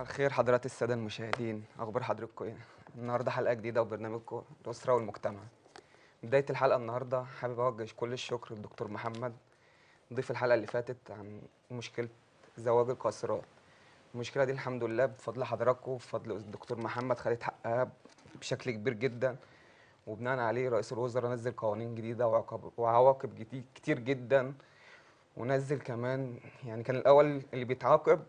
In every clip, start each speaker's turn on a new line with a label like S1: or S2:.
S1: خير حضرات السادة المشاهدين أخبار حضراتكم إيه؟ النهاردة حلقة جديدة وبرنامجكم الأسرة والمجتمع بداية الحلقة النهاردة حابب أوجه كل الشكر للدكتور محمد ضيف الحلقة اللي فاتت عن مشكلة زواج القاصرات المشكلة دي الحمد لله بفضل حضراتكم وبفضل الدكتور محمد خدت حقها بشكل كبير جدا وبناء عليه رئيس الوزراء نزل قوانين جديدة وعقاب- وعواقب جديد كتير جدا ونزل كمان يعني كان الأول اللي بيتعاقب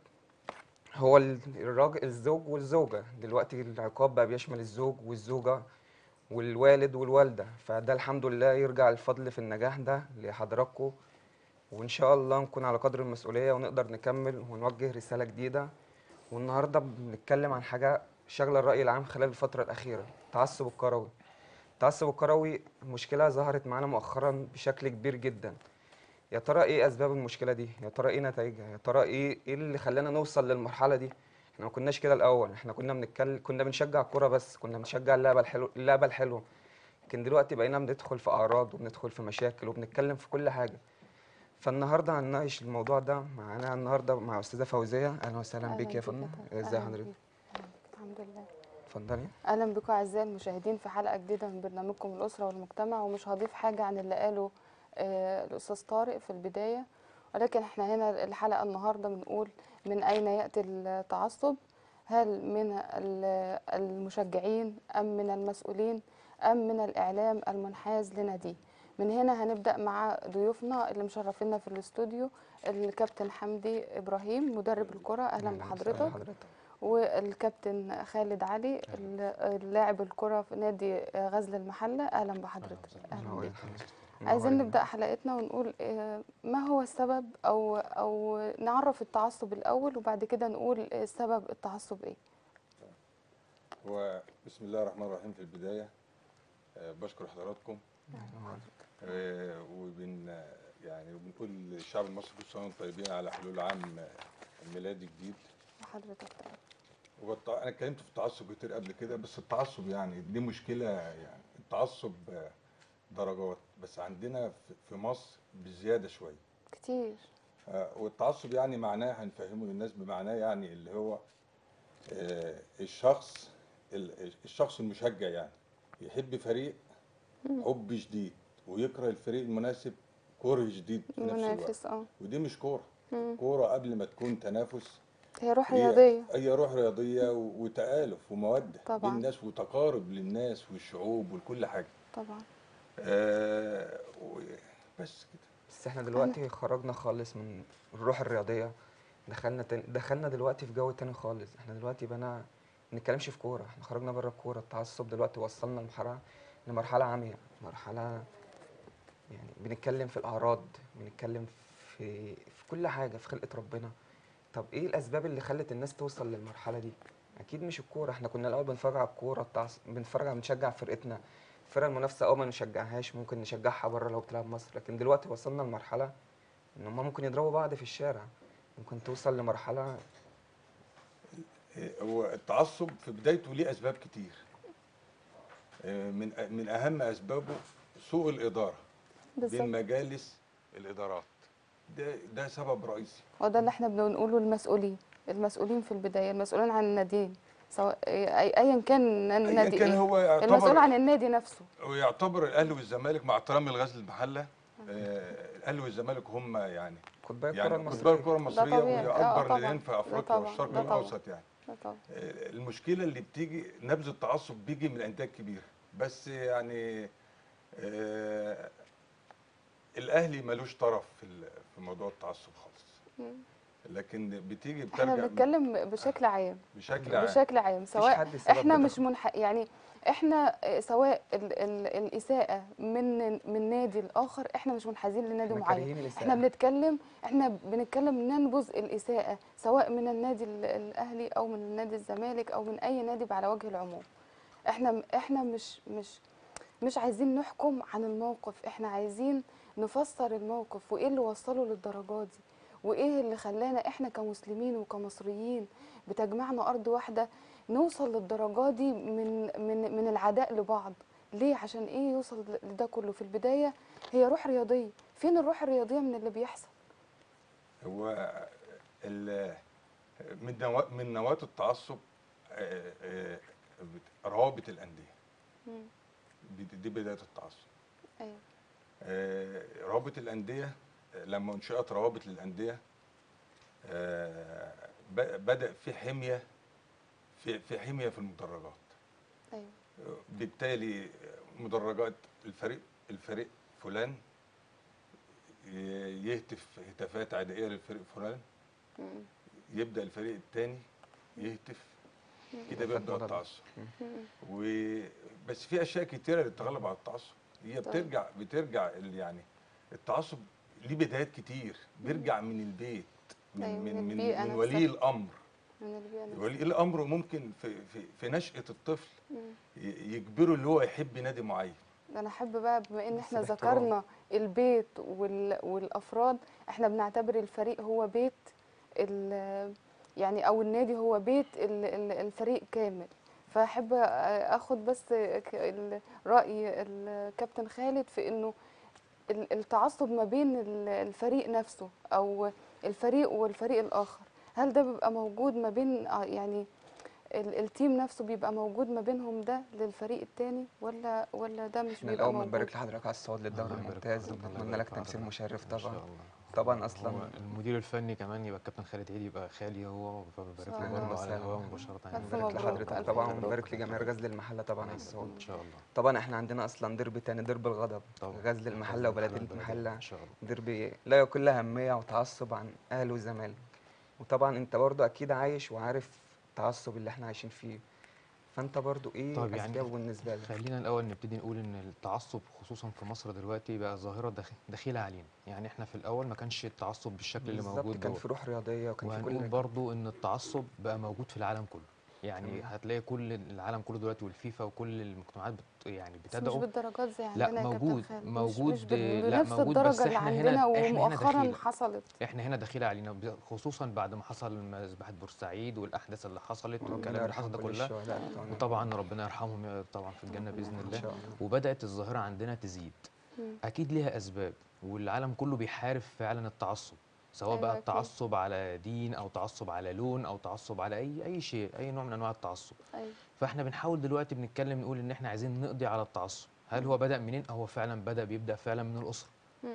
S1: هو ال- الراجل الزوج والزوجة دلوقتي العقاب بقى بيشمل الزوج والزوجة والوالد والوالدة فده الحمد لله يرجع الفضل في النجاح ده لحضراتكم وإن شاء الله نكون على قدر المسؤولية ونقدر نكمل ونوجه رسالة جديدة والنهاردة بنتكلم عن حاجة شغلة الرأي العام خلال الفترة الأخيرة التعصب الكروي التعصب الكروي مشكلة ظهرت معانا مؤخرا بشكل كبير جدا يا ترى ايه اسباب المشكله دي يا ترى ايه نتائجها يا ترى ايه ايه اللي خلانا نوصل للمرحله دي احنا ما كناش كده الاول احنا كنا بنتكلم كنا بنشجع الكوره بس كنا بنشجع اللعبه الحلوه اللعبه الحلوه لكن دلوقتي بقينا بندخل في اعراض وبندخل في مشاكل وبنتكلم في كل حاجه فالنهارده هنناقش الموضوع ده معانا النهارده مع استاذه فوزيه اهلا وسهلا
S2: أهلاً
S1: بيك يا
S2: بك
S1: فندم
S2: طارق.
S1: ازي
S2: أهلاً
S1: حضرتك
S2: بيك. أهلاً بك. الحمد لله
S1: اتفضلي
S2: اهلا بكم اعزائي المشاهدين في حلقه جديده من برنامجكم الاسره والمجتمع ومش هضيف حاجه عن اللي قاله آه، الاستاذ طارق في البدايه ولكن احنا هنا الحلقه النهارده بنقول من اين ياتي التعصب هل من ال- المشجعين ام من المسؤولين ام من الاعلام المنحاز لناديه من هنا هنبدا مع ضيوفنا اللي مشرفينا في الاستوديو الكابتن حمدي ابراهيم مدرب الكره اهلا
S1: وسهلا
S2: بحضرتك
S1: حضرتك
S2: والكابتن خالد علي ال- لاعب الكرة في نادي غزل المحلة أهلا بحضرتك أهلا
S1: منور يا
S2: بك
S1: فندم.
S2: عايزين
S1: منور.
S2: نبدأ حلقتنا ونقول آه، ما هو السبب أو أو نعرف التعصب الأول وبعد كده نقول سبب التعصب إيه
S3: هو بسم الله الرحمن الرحيم في البداية آه، بشكر حضراتكم آه، وبن يعني وبنقول للشعب المصري كل سنة وانتم طيبين على حلول عام آه، الميلادي الجديد
S2: وحضرتك طيب.
S3: والت- انا اتكلمت في التعصب كتير قبل كده بس التعصب يعني دي مشكلة يعني التعصب آه، درجات بس عندنا في- في مصر بزيادة شوية
S2: كتير
S3: آه، والتعصب يعني معناه هنفهمه للناس بمعناه يعني اللي هو آه، الشخص ال- الشخص المشجع يعني يحب فريق حب شديد ويكره الفريق المناسب كره شديد في نفس الوقت
S2: منافس اه
S3: ودي مش كوره
S2: مم.
S3: كوره قبل ما تكون تنافس
S2: هي روح
S3: هي
S2: رياضية
S3: هي روح رياضيه و- وتآلف وموده
S2: طبعاً.
S3: للناس وتقارب للناس والشعوب وكل حاجه
S2: طبعا
S3: آه و- بس كده
S1: بس احنا دلوقتي خرجنا خالص من الروح الرياضية دخلنا تاني دخلنا دلوقتي في جو تاني خالص احنا دلوقتي بقينا ما بنتكلمش في كورة احنا خرجنا بره الكورة التعصب دلوقتي وصلنا لمرحلة لمرحلة عامية مرحلة يعني بنتكلم في الأعراض بنتكلم في في كل حاجة في خلقة ربنا طب ايه الأسباب اللي خلت الناس توصل للمرحلة دي؟ أكيد مش الكورة احنا كنا الأول بنتفرج على الكورة التعصب بنتفرج على بنشجع فرقتنا الفرق المنافسة اه ما نشجعهاش ممكن نشجعها بره لو بتلعب مصر لكن دلوقتي وصلنا لمرحلة ان هم ممكن يضربوا بعض في الشارع ممكن توصل لمرحلة
S3: آه، هو التعصب في بدايته ليه اسباب كتير آه، من من اهم اسبابه سوء الاداره
S2: بالظبط
S3: بين مجالس الادارات ده ده سبب رئيسي
S2: وده اللي احنا بنقوله المسؤولين المسؤولين في البداية المسؤولين عن الناديين سواء أي- ايا كان
S3: ايا
S2: النادي
S3: كان
S2: ايه
S3: هو
S2: المسؤول
S3: يعتبر
S2: عن النادي نفسه
S3: ويعتبر الاهلي والزمالك مع احترامي لغزل المحله آه، الاهلي والزمالك هم يعني
S1: قطبية الكرة
S3: يعني
S1: المصرية
S3: كتبار الكره المصريه
S2: طبيعي.
S3: وهي
S2: آه، آه،
S3: اكبر
S2: طبعاً.
S3: ناديين في
S2: ده
S3: افريقيا
S2: طبعاً.
S3: والشرق
S2: ده طبعاً.
S3: الاوسط يعني
S2: ده طبعا
S3: آه، المشكله اللي بتيجي نبذ التعصب بيجي من الانديه الكبيره بس يعني آه الاهلي ملوش طرف في ال- في موضوع التعصب خالص
S2: مم.
S3: لكن بتيجي
S2: احنا
S3: بترجع
S2: بنتكلم بشكل عام
S3: بشكل عام
S2: بشكل عام سواء
S1: حد سبب
S2: احنا
S1: لده.
S2: مش منح يعني احنا آه، سواء ال ال الاساءه من من نادي لاخر احنا مش منحازين لنادي
S1: احنا
S2: معين
S1: كارهين الإساءة.
S2: احنا بنتكلم احنا بنتكلم ننبذ الاساءه سواء من النادي ال- الاهلي او من النادي الزمالك او من اي نادي على وجه العموم احنا احنا مش مش مش عايزين نحكم عن الموقف احنا عايزين نفسر الموقف وايه اللي وصله للدرجات دي وايه اللي خلانا احنا كمسلمين وكمصريين بتجمعنا ارض واحده نوصل للدرجات دي من من من العداء لبعض ليه عشان ايه يوصل لده كله في البدايه هي روح رياضيه فين الروح الرياضيه من اللي بيحصل
S3: هو ال- من نوا- من نواة التعصب آه، آه، بت- روابط الانديه
S2: مم.
S3: دي- دي بدايه التعصب
S2: ايوه
S3: آه، روابط الانديه آه، لما انشئت روابط للانديه آه، ب- بدا في حميه في في حميه في المدرجات
S2: ايوه
S3: آه، بالتالي مدرجات الفريق الفريق فلان ي- يهتف هتافات عدائيه للفريق فلان
S2: مم.
S3: يبدا الفريق الثاني يهتف كده
S1: هتافات
S3: بيبدا
S1: مضادة.
S3: التعصب
S2: مم.
S3: و بس في اشياء كتيره للتغلب على التعصب هي
S2: طيب.
S3: بترجع بترجع ال- يعني التعصب ليه بدايات كتير بيرجع من البيت من
S2: أيوة، من
S3: من من,
S2: البيئة
S3: من
S2: نفسها.
S3: ولي الامر
S2: من البيئة نفسها.
S3: ولي الامر ممكن في في, في نشاه الطفل
S2: مم.
S3: ي- يجبره اللي هو يحب نادي معين
S2: انا احب بقى بما ان
S1: بس
S2: احنا
S1: باحترام.
S2: ذكرنا البيت وال... والافراد احنا بنعتبر الفريق هو بيت ال... يعني او النادي هو بيت ال... ال- الفريق كامل فاحب اخد بس ك- ال- راي الكابتن خالد في انه ال- التعصب ما بين ال- الفريق نفسه او الفريق والفريق الاخر هل ده بيبقى موجود ما بين آه يعني ال- التيم نفسه بيبقى موجود ما بينهم ده للفريق التاني ولا ولا ده مش
S1: احنا
S2: بيبقى
S1: الاول
S2: موجود
S1: بنبارك لحضرتك على الصعود للدوري
S4: الله يبارك
S1: الممتاز
S4: فيك، الله
S1: ونتمنى
S4: يبارك
S1: لك
S4: في
S1: تمثيل
S4: حضرتك.
S1: مشرف
S4: ان شاء
S1: طبعا
S4: الله
S1: طبعا اصلا
S4: هو المدير الفني كمان يبقى الكابتن خالد عيد يبقى خالي هو فببارك له
S2: أهلاً
S4: برضه على
S1: وسهلاً.
S4: الهواء مباشرة يعني
S2: ألف
S1: نبارك
S2: مبروك،
S1: لحضرتك
S2: ألف
S1: طبعا
S2: مبروك.
S1: ونبارك لجماهير غزل المحله طبعا على الصعود
S4: ان شاء الله
S1: طبعا احنا عندنا اصلا درب تاني درب الغضب
S4: طبعا
S1: غزل المحله وبلديه
S4: البلدية
S1: المحله
S4: ان شاء الله
S1: دربي لا يقل اهميه وتعصب عن اهل وزمالك وطبعا انت برضو اكيد عايش وعارف التعصب اللي احنا عايشين فيه فانت برضو ايه
S4: طيب يعني
S1: اسبابه بالنسبه لك
S4: خلينا الاول نبتدي نقول ان التعصب خصوصا في مصر دلوقتي بقى ظاهره داخ- دخيله علينا يعني احنا في الاول ما كانش التعصب بالشكل اللي
S1: بالظبط
S4: موجود
S1: كان
S4: دوت
S1: في روح رياضيه وكان في
S4: وهنقول
S1: كل
S4: برضو ان التعصب بقى موجود في العالم كله يعني
S1: تمام.
S4: هتلاقي كل العالم كله دلوقتي والفيفا وكل المجتمعات بت يعني
S2: بس مش
S4: بتدعو
S2: بالدرجات زي
S4: لا،
S2: عندنا يا كابتن
S4: موجود-
S2: خالد. مش-
S4: موجود،
S2: مش بال-
S4: لا،
S2: بنفس
S4: موجود، بس
S2: الدرجه اللي
S4: إحنا هنا-
S2: عندنا
S4: إحنا هنا
S2: ومؤخرا
S4: دخيلة.
S2: حصلت
S4: احنا هنا دخيل علينا ب- خصوصا بعد ما حصل مذبحه بورسعيد والاحداث اللي حصلت
S1: ربنا
S4: والكلام اللي حصل
S1: يرحم
S4: ده
S1: كل
S4: كلها
S1: الشهداء بتوعنا.
S4: وطبعا ربنا يرحمهم يا- طبعا في الجنه باذن
S1: ان
S4: الله
S1: شاء الله
S4: وبدات الظاهره عندنا تزيد
S2: مم.
S4: اكيد ليها اسباب والعالم كله بيحارب فعلا التعصب سواء
S2: أيوة
S4: بقى
S2: أكيد.
S4: التعصب على دين او تعصب على لون او تعصب على اي اي شيء اي نوع من انواع التعصب
S2: ايوه
S4: فاحنا بنحاول دلوقتي بنتكلم نقول ان احنا عايزين نقضي على التعصب هل هو بدا منين هو فعلا بدا بيبدا فعلا من الاسره
S2: مم.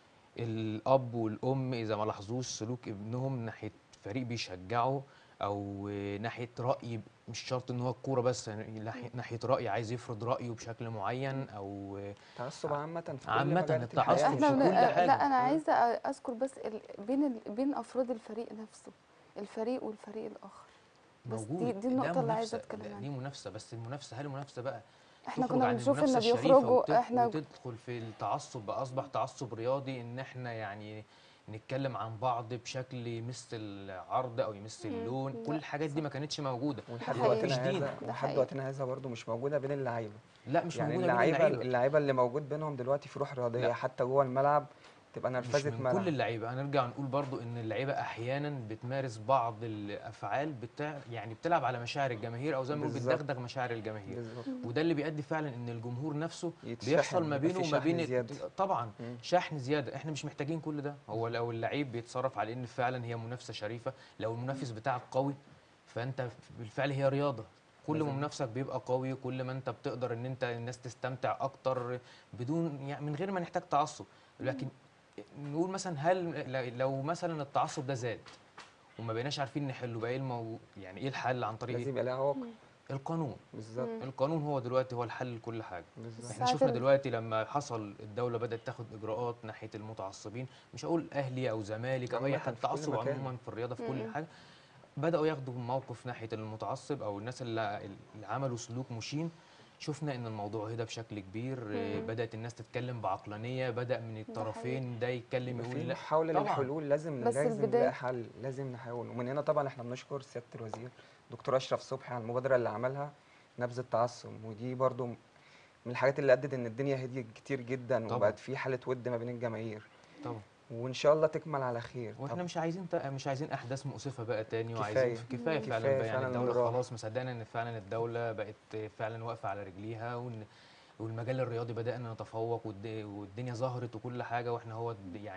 S4: الاب والام اذا ما لاحظوش سلوك ابنهم ناحيه فريق بيشجعه او ناحيه راي مش شرط ان هو الكوره بس يعني ناحيه ناحيه راي عايز يفرض رايه بشكل معين او
S1: التعصب عامه في كل
S4: عامة
S1: مجالات
S4: التعصب
S1: الحياة.
S4: في
S2: احنا
S4: كل
S2: بن...
S4: حاجة.
S2: لا انا عايزه اذكر بس ال... بين ال... بين افراد الفريق نفسه الفريق والفريق الاخر بس دي
S4: موجود
S2: دي
S4: ده
S2: النقطه اللي عايزه
S4: منافسة،
S2: اتكلم
S4: ده- دي
S2: عنها
S4: منافسه بس المنافسه هل المنافسه بقى
S2: احنا
S4: تخرج
S2: كنا
S4: عن
S2: بنشوف ان
S4: المنافسة الشريفة
S2: بيخرجوا
S4: وتد-
S2: احنا
S4: وتدخل في التعصب بقى اصبح تعصب رياضي ان احنا يعني نتكلم عن بعض بشكل يمس العرض او يمس
S2: مم،
S4: اللون
S2: لا،
S4: كل الحاجات دي ما كانتش موجوده
S1: ولحد
S2: حقيقي.
S1: وقتنا
S4: مفيش دين.
S1: هذا
S2: ده
S1: ولحد
S2: حقيقي.
S1: وقتنا هذا برضه مش موجوده بين اللعيبه
S4: لا مش
S1: يعني
S4: موجوده بين
S1: اللعيبه
S4: اللعيبه
S1: اللعيبه اللي موجود بينهم دلوقتي في روح رياضيه
S4: لا.
S1: حتى جوه الملعب تبقى
S4: مش
S1: نرفزه
S4: من
S1: ملعب
S4: كل اللعيبه هنرجع نقول برضو ان اللعيبه احيانا بتمارس بعض الافعال بتاع يعني بتلعب على مشاعر الجماهير او زي ما بنقول
S1: بالظبط.
S4: بتدغدغ مشاعر الجماهير
S1: بالظبط
S4: وده اللي بيؤدي فعلا ان الجمهور نفسه
S1: يتشحن،
S4: بيحصل ما
S1: يبقى
S4: بينه
S1: في
S4: وما
S1: شحن
S4: بين
S1: زيادة.
S4: طبعا
S1: مم.
S4: شحن زياده احنا مش محتاجين كل ده هو لو اللعيب بيتصرف على ان فعلا هي منافسه شريفه لو المنافس بتاعك قوي فانت بالفعل هي رياضه كل ما
S1: لازم.
S4: منافسك بيبقى قوي كل ما انت بتقدر ان انت الناس تستمتع اكتر بدون يعني من غير ما نحتاج تعصب لكن نقول مثلا هل لو مثلا التعصب ده زاد وما بقيناش عارفين نحله بقى ايه المو... يعني ايه الحل عن طريق
S1: لازم
S4: إيه؟
S1: يبقى لها عواقب
S4: القانون
S1: بالظبط
S2: مم.
S4: القانون هو دلوقتي هو الحل لكل حاجه
S1: بالظبط
S4: احنا
S2: ساعات
S4: شفنا
S2: ال-
S4: دلوقتي لما حصل الدوله بدات تاخد اجراءات ناحيه المتعصبين مش هقول اهلي او زمالك او اي
S1: عامة
S4: حد
S1: في كل
S4: تعصب
S1: مكان.
S4: عموما في الرياضه في
S2: مم.
S4: كل حاجه بداوا ياخدوا موقف ناحيه المتعصب او الناس اللي, اللي عملوا سلوك مشين شفنا ان الموضوع هدى بشكل كبير آه،
S2: مم.
S4: بدات الناس تتكلم بعقلانيه بدا من الطرفين ده يتكلم
S1: يبقى
S4: يقول
S1: في
S4: لا
S1: محاولة
S4: طبعاً.
S1: للحلول لازم
S2: بس
S1: لازم
S2: البداية-
S1: نلاقي حل لازم نحاول ومن هنا طبعا احنا بنشكر سيادة الوزير دكتور أشرف صبحي على المبادرة اللي عملها نبذ التعصب ودي برضو من الحاجات اللي أدت إن الدنيا هديت كتير جدا
S4: طبعاً.
S1: وبقت في حالة ود ما بين الجماهير
S4: طبعا
S1: وإن شاء الله تكمل على خير
S4: واحنا
S1: طب
S4: مش عايزين ت- مش عايزين احداث مؤسفه بقى تاني
S1: كفاية.
S4: وعايزين كفايه
S2: مم.
S4: فعلا
S1: كفاية
S4: بقى يعني
S1: فعلاً
S4: الدوله
S1: نراها.
S4: خلاص مصدقنا ان فعلا الدوله بقت فعلا واقفه على رجليها وان والمجال الرياضي بدانا نتفوق والد- والدنيا ظهرت وكل حاجه واحنا هو د- يعني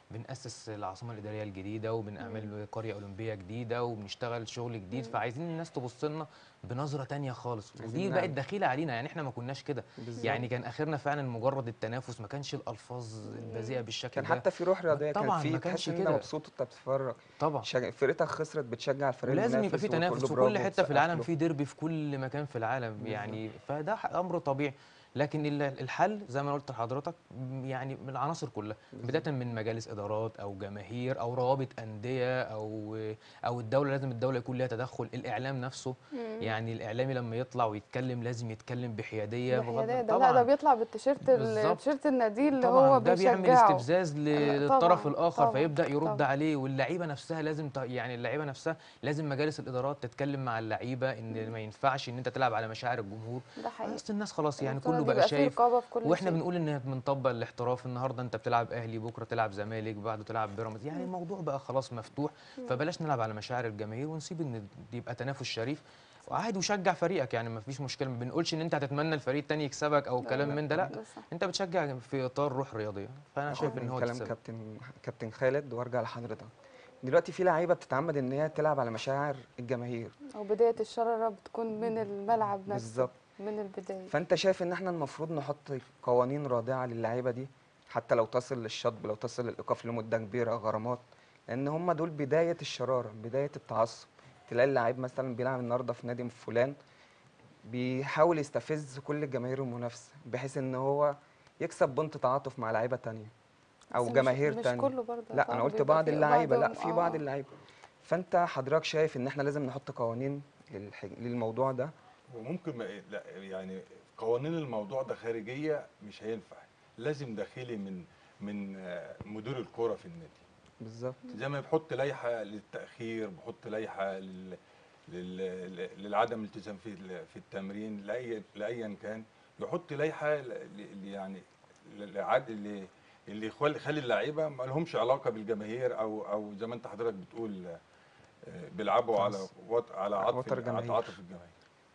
S4: بنأسس العاصمة الإدارية الجديدة وبنعمل قرية أولمبية جديدة وبنشتغل شغل جديد فعايزين الناس تبص لنا بنظرة تانية خالص
S1: عايزين
S4: ودي
S1: نعمل.
S4: بقت دخيلة علينا يعني احنا ما كناش كده
S1: بالظبط.
S4: يعني كان آخرنا فعلا مجرد التنافس ما كانش الألفاظ البذيئة بالشكل
S1: كان
S4: ده
S1: حتى في روح رياضيه كان
S4: طبعاً
S1: في
S4: ما كانش
S1: تحس ان انت
S4: كده.
S1: مبسوط وانت بتتفرج
S4: طبعا
S1: شج- فرقتك خسرت بتشجع الفريق
S4: ولازم يبقى
S1: المنافس
S4: في
S1: وتقول له
S4: تنافس في
S1: برافو
S4: كل حته
S1: وتسقف
S4: في العالم
S1: له.
S4: في ديربي في كل مكان في العالم يعني فده ح- امر طبيعي لكن ال- الحل زي ما أنا قلت لحضرتك م- يعني من العناصر كلها بدايه من مجالس ادارات او جماهير او روابط انديه او او الدوله لازم الدوله يكون ليها تدخل الاعلام نفسه يعني الاعلامي لما يطلع ويتكلم لازم يتكلم بحياديه بغض-
S2: بحيادية ده لا ده بيطلع بالتيشيرت ال-
S4: بالظبط.
S2: التيشيرت النادي اللي
S4: طبعا
S2: هو
S4: ده بيعمل
S2: بيشجعه
S4: استفزاز ل-
S2: آه،
S4: للطرف
S2: طبعاً،
S4: الاخر
S2: طبعاً،
S4: فيبدا يرد
S2: طبعاً.
S4: عليه واللعيبه نفسها لازم ت... يعني اللعيبه نفسها لازم مجالس الادارات تتكلم مع اللعيبه ان ما ينفعش ان انت تلعب على مشاعر الجمهور
S2: ده حقيقي
S4: بس الناس خلاص يعني
S2: المفترض
S4: كله بقى
S2: يبقى في
S4: شايف
S2: رقابة في كل
S4: واحنا
S2: شيء.
S4: بنقول ان بنطبق الاحتراف النهارده انت بتلعب اهلي بكره تلعب زمالك بعده تلعب بيراميدز يعني الموضوع بقى خلاص مفتوح فبلاش نلعب على مشاعر الجماهير ونسيب ان يبقى تنافس شريف وعادي وشجع فريقك يعني ما فيش مشكله ما بنقولش ان انت هتتمنى الفريق التاني يكسبك او كلام من ده لا
S2: ده صح.
S4: انت بتشجع في اطار روح رياضيه فانا
S1: آخد
S4: شايف ان
S1: من
S4: هو
S1: كلام
S4: تكسب
S1: كابتن كابتن خالد وارجع لحضرتك دلوقتي في لعيبه بتتعمد ان هي تلعب على مشاعر الجماهير
S2: او بداية الشرارة بتكون من الملعب نفسه
S1: بالظبط
S2: من البداية
S1: فانت شايف ان احنا المفروض نحط قوانين رادعه للعيبه دي حتى لو تصل للشطب لو تصل للايقاف لمده كبيره غرامات لان هم دول بدايه الشراره بدايه التعصب تلاقي اللعيب مثلا بيلعب النهارده في نادي فلان بيحاول يستفز كل الجماهير المنافسه بحيث ان هو يكسب بنت تعاطف مع لعيبه تانية او
S2: بس مش-
S1: جماهير
S2: مش
S1: تانية
S2: كله برضه
S1: لا
S2: طبعاً
S1: انا قلت
S2: بيبقى
S1: بعض
S2: في
S1: اللعيبه لا
S2: بعضهم-
S1: في بعض
S2: آه.
S1: اللعيبه فانت حضرتك شايف ان احنا لازم نحط قوانين للح... للموضوع ده
S3: وممكن ما لا يعني قوانين الموضوع ده خارجيه مش هينفع لازم داخلي من من آه، مدير الكوره في النادي
S1: بالظبط
S3: زي ما بحط لائحه للتاخير بحط لائحه لل لل- للعدم الالتزام في ال- في التمرين لاي لايا كان يحط لائحه ل- ل- يعني لعد اللي اللي يخل- يخلي اللعيبه ما لهمش علاقه بالجماهير او او زي ما انت حضرتك بتقول آه، بيلعبوا على
S1: خلاص.
S3: وط- على عطف
S1: وتر
S3: على
S1: جماهير.
S3: تعاطف الجماهير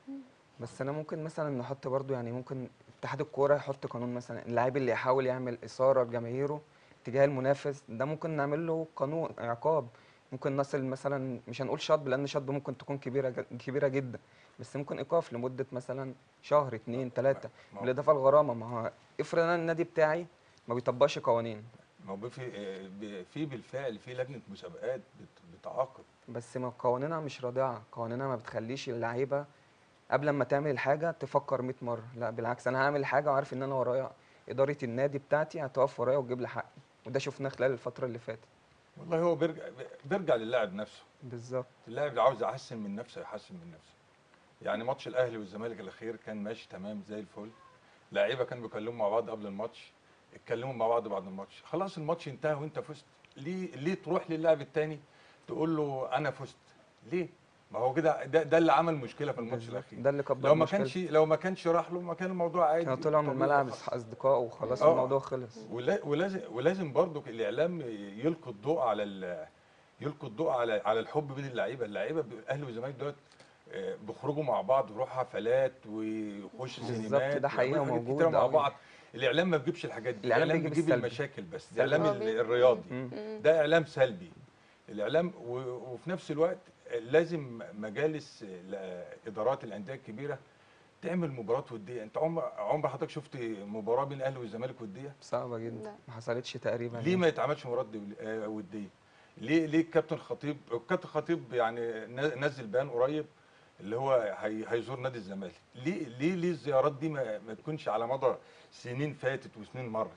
S1: بس انا ممكن مثلا نحط برضو يعني ممكن اتحاد الكوره يحط قانون مثلا اللاعب اللي يحاول يعمل اثاره لجماهيره تجاه المنافس ده ممكن نعمل له قانون عقاب ممكن نصل مثلا مش هنقول شطب لان شطب ممكن تكون كبيره ج- كبيره جدا بس ممكن ايقاف لمده مثلا شهر اتنين تلاته
S3: ما هو-
S1: بالاضافه للغرامه ما هو افرض انا النادي بتاعي ما بيطبقش قوانين
S3: ما هو في آه، ب- في بالفعل في لجنه مسابقات بت- بتعاقب
S1: بس ما قوانينها مش رادعه قوانينها ما بتخليش اللعيبه قبل ما تعمل الحاجه تفكر 100 مره لا بالعكس انا هعمل حاجه وعارف ان انا ورايا اداره النادي بتاعتي هتقف ورايا وتجيب لي حقي وده شفناه خلال الفتره اللي فاتت
S3: والله هو بيرجع بيرجع للاعب نفسه
S1: بالظبط
S3: اللاعب اللي عاوز يحسن من نفسه يحسن من نفسه يعني ماتش الاهلي والزمالك الاخير كان ماشي تمام زي الفل لعيبه كانوا بيكلموا مع بعض قبل الماتش اتكلموا مع بعض بعد الماتش خلاص الماتش انتهى وانت فزت ليه ليه تروح للاعب التاني تقول له انا فزت ليه ما هو كده ده, ده اللي عمل مشكله في الماتش
S1: بالظبط.
S3: الاخير
S1: ده اللي كبر
S3: لو ما
S1: المشكلة.
S3: كانش لو ما كانش راح له ما كان الموضوع عادي
S1: كانوا طلعوا من
S3: طبيعي
S1: الملعب
S3: خالص.
S1: أصح- اصدقاء وخلاص
S3: آه.
S1: الموضوع خلص
S3: ولا- ولازم ولازم برضو الاعلام يلقي الضوء على ال- يلقي الضوء على على الحب بين اللعيبه اللعيبه ب- الاهلي والزمالك دول آه، بيخرجوا مع بعض يروحوا حفلات ويخشوا
S1: بالظبط،
S3: سينمات
S1: ده حقيقة
S3: ويعملوا حاجات
S1: وموجود
S3: كتيرة مع
S1: أوي.
S3: بعض الاعلام ما بيجيبش الحاجات دي
S1: الإعلام
S3: الاعلام
S1: بيجيب
S3: بيجيب
S1: السلبي.
S3: المشاكل بس ده الاعلام
S2: سلبي.
S3: ال- الرياضي
S1: مم.
S3: ده اعلام سلبي الاعلام و- وفي نفس الوقت لازم مجالس ال- ادارات الانديه الكبيره تعمل مباراه وديه انت عمر عمر حضرتك شفت مباراه بين الاهلي والزمالك وديه
S1: صعبه جدا
S2: لا.
S1: ما حصلتش تقريبا
S3: ليه ما يتعملش مباراه دول- آه، وديه ليه ليه الكابتن خطيب الكابتن خطيب يعني ن- نزل بيان قريب اللي هو هي- هيزور نادي الزمالك ليه ليه ليه الزيارات دي ما, ما تكونش على مدى سنين فاتت وسنين مرت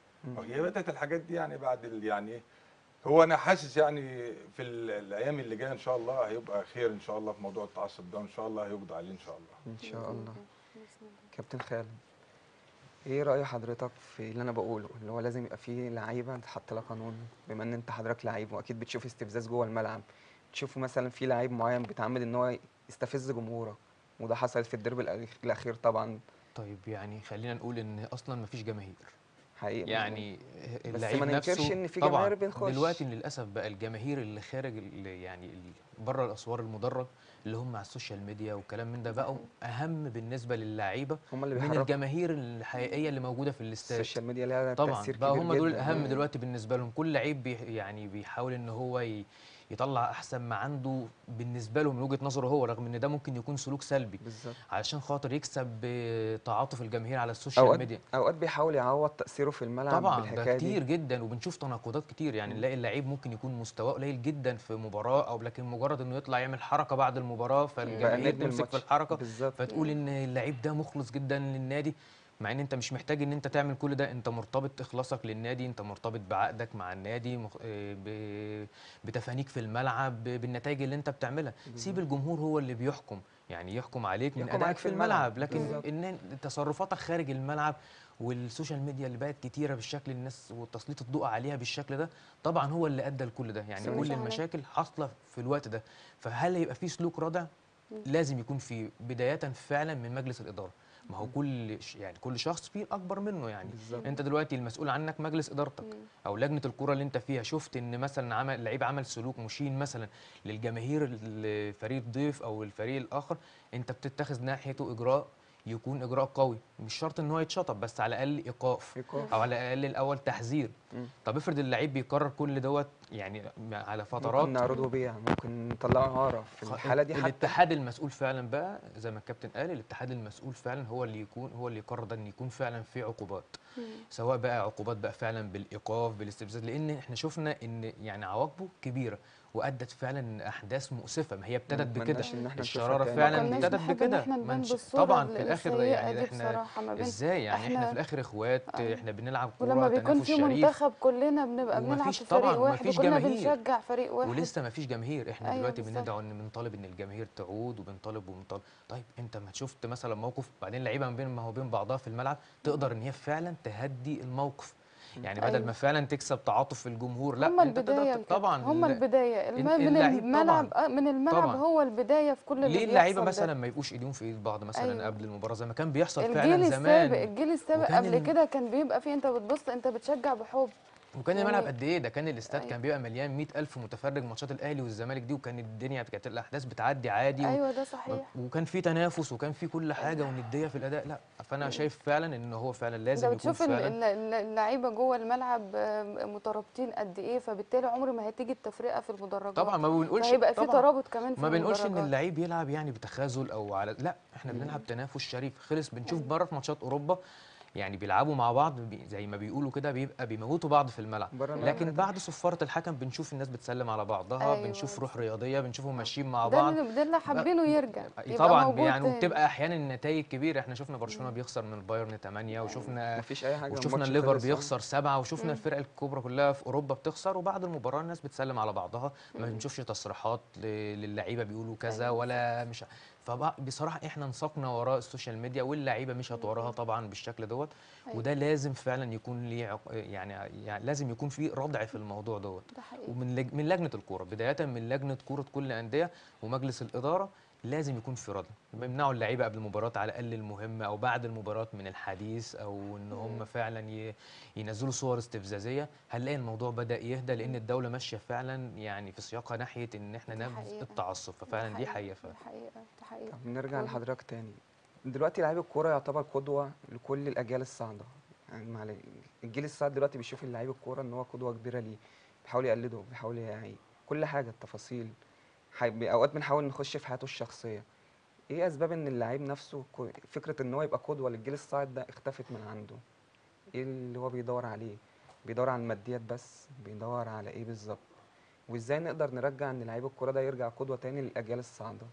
S3: هي بدات الحاجات دي يعني بعد ال- يعني إيه؟ هو انا حاسس يعني في ال- الايام اللي جايه ان شاء الله هيبقى خير ان شاء الله في موضوع التعصب ده وان شاء الله هيقضى عليه ان شاء الله
S1: ان شاء الله كابتن خالد ايه رأي حضرتك في اللي انا بقوله اللي هو لازم يبقى فيه لعيبه تحط لها قانون بما ان انت حضرتك لعيب واكيد بتشوف استفزاز جوه الملعب تشوفوا مثلا في لعيب معين بيتعمد ان هو يستفز جمهورك وده حصل في الديربي الأخ- الاخير طبعا
S4: طيب يعني خلينا نقول ان اصلا مفيش جماهير
S1: حقيقي
S4: يعني
S1: بس
S4: اللعيب
S1: ما ننكرش
S4: نفسه
S1: إن في
S4: طبعا
S1: جماهير بنخش.
S4: دلوقتي للاسف بقى الجماهير اللي خارج ال- يعني ال- بره الاسوار المدرج اللي هم على السوشيال ميديا والكلام من ده بقوا اهم بالنسبه للعيبه
S1: هم اللي
S4: من
S1: بيحركوا
S4: الجماهير الحقيقيه اللي موجوده في الاستاد
S1: السوشيال ميديا لها
S4: طبعا
S1: تأثير
S4: بقى
S1: كبير
S4: هم دول
S1: جداً.
S4: الاهم دلوقتي بالنسبه لهم كل لعيب بي يعني بيحاول ان هو ي- يطلع احسن ما عنده بالنسبه له من وجهه نظره هو رغم ان ده ممكن يكون سلوك سلبي
S1: بالظبط
S4: علشان خاطر يكسب تعاطف الجماهير على السوشيال
S1: اوقات
S4: ميديا
S1: اوقات بيحاول يعوض تأثيره في الملعب
S4: طبعا ده
S1: بالحكايه
S4: كتير
S1: دي
S4: جدا وبنشوف تناقضات كتير يعني نلاقي اللعيب ممكن يكون مستواه قليل جدا في مباراه او لكن مجرد انه يطلع يعمل حركه بعد المباراه
S1: بقى
S4: فالجماهير
S1: نجم
S4: تمسك في
S1: الماتش.
S4: الحركه
S1: بالظبط
S4: فتقول ان اللعيب ده مخلص جدا للنادي مع ان انت مش محتاج ان انت تعمل كل ده انت مرتبط اخلاصك للنادي انت مرتبط بعقدك مع النادي مخ... آه، ب... بتفانيك في الملعب ب- بالنتائج اللي انت بتعملها سيب الجمهور هو اللي بيحكم يعني يحكم عليك من
S1: يحكم
S4: ادائك
S1: عليك
S4: في
S1: في الملعب.
S4: الملعب لكن
S1: بالظبط.
S4: ان تصرفاتك خارج الملعب والسوشيال ميديا اللي بقت كتيره بالشكل الناس وتسليط الضوء عليها بالشكل ده طبعا هو اللي ادى لكل ده يعني
S1: صحيح.
S4: كل
S2: فعلاً.
S4: المشاكل حاصله في الوقت ده فهل هيبقى في سلوك رادع لازم يكون في بدايه فعلا من مجلس الاداره ما هو كل ش- يعني كل شخص فيه الاكبر منه يعني
S1: بالظبط.
S4: انت دلوقتي المسؤول عنك مجلس ادارتك او لجنه الكره اللي انت فيها شفت ان مثلا عمل اللعيب عمل سلوك مشين مثلا للجماهير الفريق ضيف او الفريق الاخر انت بتتخذ ناحيته اجراء يكون اجراء قوي مش شرط ان هو يتشطب بس على الاقل ايقاف
S1: إيقاف.
S4: او على الاقل الاول تحذير
S1: مم.
S4: طب افرض اللعيب بيكرر كل دوت يعني على فترات
S1: ممكن نعرضه بيع ممكن نطلعه عاره في
S4: خ-
S1: الحاله دي حتى
S4: الاتحاد المسؤول فعلا بقى زي ما الكابتن قال الاتحاد المسؤول فعلا هو اللي يكون هو اللي يقرر ده ان يكون فعلا في عقوبات سواء بقى عقوبات بقى فعلا بالايقاف بالاستفزاز لان احنا شفنا ان يعني عواقبه كبيره وادت فعلا احداث مؤسفه ما هي ابتدت
S1: ما
S4: بكده
S1: نتمناش إن إحنا نشوفها
S4: الشراره
S1: تاني.
S4: فعلا
S2: كناش
S4: ابتدت
S2: نحب إن
S4: بكده
S2: إحنا
S4: ما
S2: نبان
S4: نش-
S2: بالصورة
S4: طبعا في الاخر
S2: السيئة
S4: يعني
S2: دي
S4: احنا
S2: بصراحة ما بين-
S4: ازاي يعني احنا
S2: إحنا-
S4: في الاخر اخوات
S2: آه.
S4: احنا بنلعب كوره
S2: ولما بيكون
S4: تنافس
S2: في
S4: شريف
S2: منتخب كلنا بنبقى بنلعب
S4: ومفيش
S2: في
S4: طبعاً
S2: فريق واحد
S4: ومفيش
S2: وكلنا
S4: جماهير.
S2: بنشجع فريق واحد
S4: ولسه ما فيش جماهير احنا
S2: أيوة
S4: دلوقتي
S2: بالظبط.
S4: بندعو ان بنطالب ان الجماهير تعود وبنطالب وبنطالب طيب انت ما شفت مثلا موقف بعدين لعيبه ما بين ما هو بين بعضها في الملعب تقدر ان هي فعلا تهدي الموقف يعني بدل
S2: أيوة.
S4: ما فعلا تكسب تعاطف الجمهور لا
S2: هما
S4: انت
S2: البداية
S4: تقدر ت- طبعا
S2: هما
S4: ال-
S2: البداية الم... من
S4: اللعيب
S2: الملعب
S4: طبعاً.
S2: آه، من الملعب
S4: طبعاً.
S2: هو البداية في كل اللي
S4: ليه اللعيبه
S2: بيحصل
S4: مثلا
S2: ده.
S4: ما يبقوش ايديهم في ايد بعض مثلا
S2: أيوة.
S4: قبل المباراه زي ما كان بيحصل
S2: الجيل
S4: فعلا
S2: السابق
S4: زمان
S2: الجيل السابق
S4: وكان
S2: قبل
S4: ال-
S2: كده كان بيبقى فيه انت بتبص انت بتشجع بحب
S4: وكان الملعب
S2: يعني-
S4: قد ايه ده كان الاستاد
S2: أيوة.
S4: كان بيبقى مليان 100000 متفرج ماتشات الاهلي والزمالك دي وكان الدنيا كانت الاحداث بتعدي عادي و-
S2: ايوه ده صحيح
S4: وكان في تنافس وكان في كل حاجه ونديه في الاداء لا فانا شايف فعلا ان هو فعلا
S2: انت
S4: لازم يكون
S2: بتشوف ال-
S4: فعلا
S2: ال- ال- اللعيبه جوه الملعب آه، مترابطين قد ايه فبالتالي عمر ما هتيجي التفرقه في المدرجات
S4: طبعا ما بنقولش
S2: فهيبقى في
S4: طبعاً
S2: ترابط كمان في
S4: ما بنقولش ان
S2: المدرجات.
S4: اللعيب يلعب يعني بتخاذل او على لا احنا بنلعب تنافس شريف خلص بنشوف بره في ماتشات اوروبا يعني بيلعبوا مع بعض بي زي ما بيقولوا كده بيبقى بيموتوا بعض في الملعب
S1: بره الملعب
S4: لكن
S1: ده.
S4: بعد صفاره الحكم بنشوف الناس بتسلم على بعضها
S2: أيوة
S4: بنشوف روح رياضيه بنشوفهم ماشيين مع
S2: ده
S4: بعض
S2: اللي, ده اللي حابينه يرجع يبقى
S4: طبعا
S2: موجود
S4: يعني
S2: تاني.
S4: وبتبقى احيانا النتائج كبيره احنا شفنا برشلونه بيخسر من البايرن 8 وشفنا
S1: مفيش اي حاجه
S4: وشفنا
S1: الماتش
S4: الليفر
S1: خلص، آه.
S4: بيخسر سبعة وشفنا الفرق الكبرى كلها في اوروبا بتخسر وبعد المباراه الناس بتسلم على بعضها ما بنشوفش تصريحات ل- للعيبه بيقولوا كذا
S2: أيوة
S4: ولا مش فبصراحه احنا انساقنا وراء السوشيال ميديا واللعيبه مشت وراها طبعا بالشكل دوت
S2: أيوة.
S4: وده لازم فعلا يكون ليه عق- يعني, يعني لازم يكون في ردع في الموضوع دوت
S2: ده حقيقي
S4: ومن لج... من لجنه الكوره بدايه من لجنه كوره كل الانديه ومجلس الاداره لازم يكون في ردع بيمنعوا اللعيبه قبل المباراه على الاقل المهمه او بعد المباراه من الحديث او ان هم فعلا ي... ينزلوا صور استفزازيه هنلاقي الموضوع بدا يهدى لان الدوله ماشيه فعلا يعني في سياقها ناحيه ان احنا
S2: دي
S4: نبذ
S2: حقيقة.
S4: التعصب
S2: ده
S4: ففعلا دي حقيقه فعلا
S2: دي حقيقه دي حقيقه
S1: طب نرجع
S2: قول.
S1: لحضرتك تاني دلوقتي لعيب الكوره يعتبر قدوه لكل الاجيال الصاعده يعني معلش الجيل الصاعد دلوقتي بيشوف اللعيب الكوره ان هو قدوه كبيره ليه بيحاول يقلده بيحاول يعني كل حاجه التفاصيل حي... اوقات بنحاول نخش في حياته الشخصيه ايه اسباب ان اللعيب نفسه كو- فكره ان هو يبقى قدوه للجيل الصاعد ده اختفت من عنده ايه اللي هو بيدور عليه بيدور على الماديات بس بيدور على ايه بالظبط وازاي نقدر نرجع ان لعيب الكوره ده يرجع قدوه تاني للاجيال الصاعده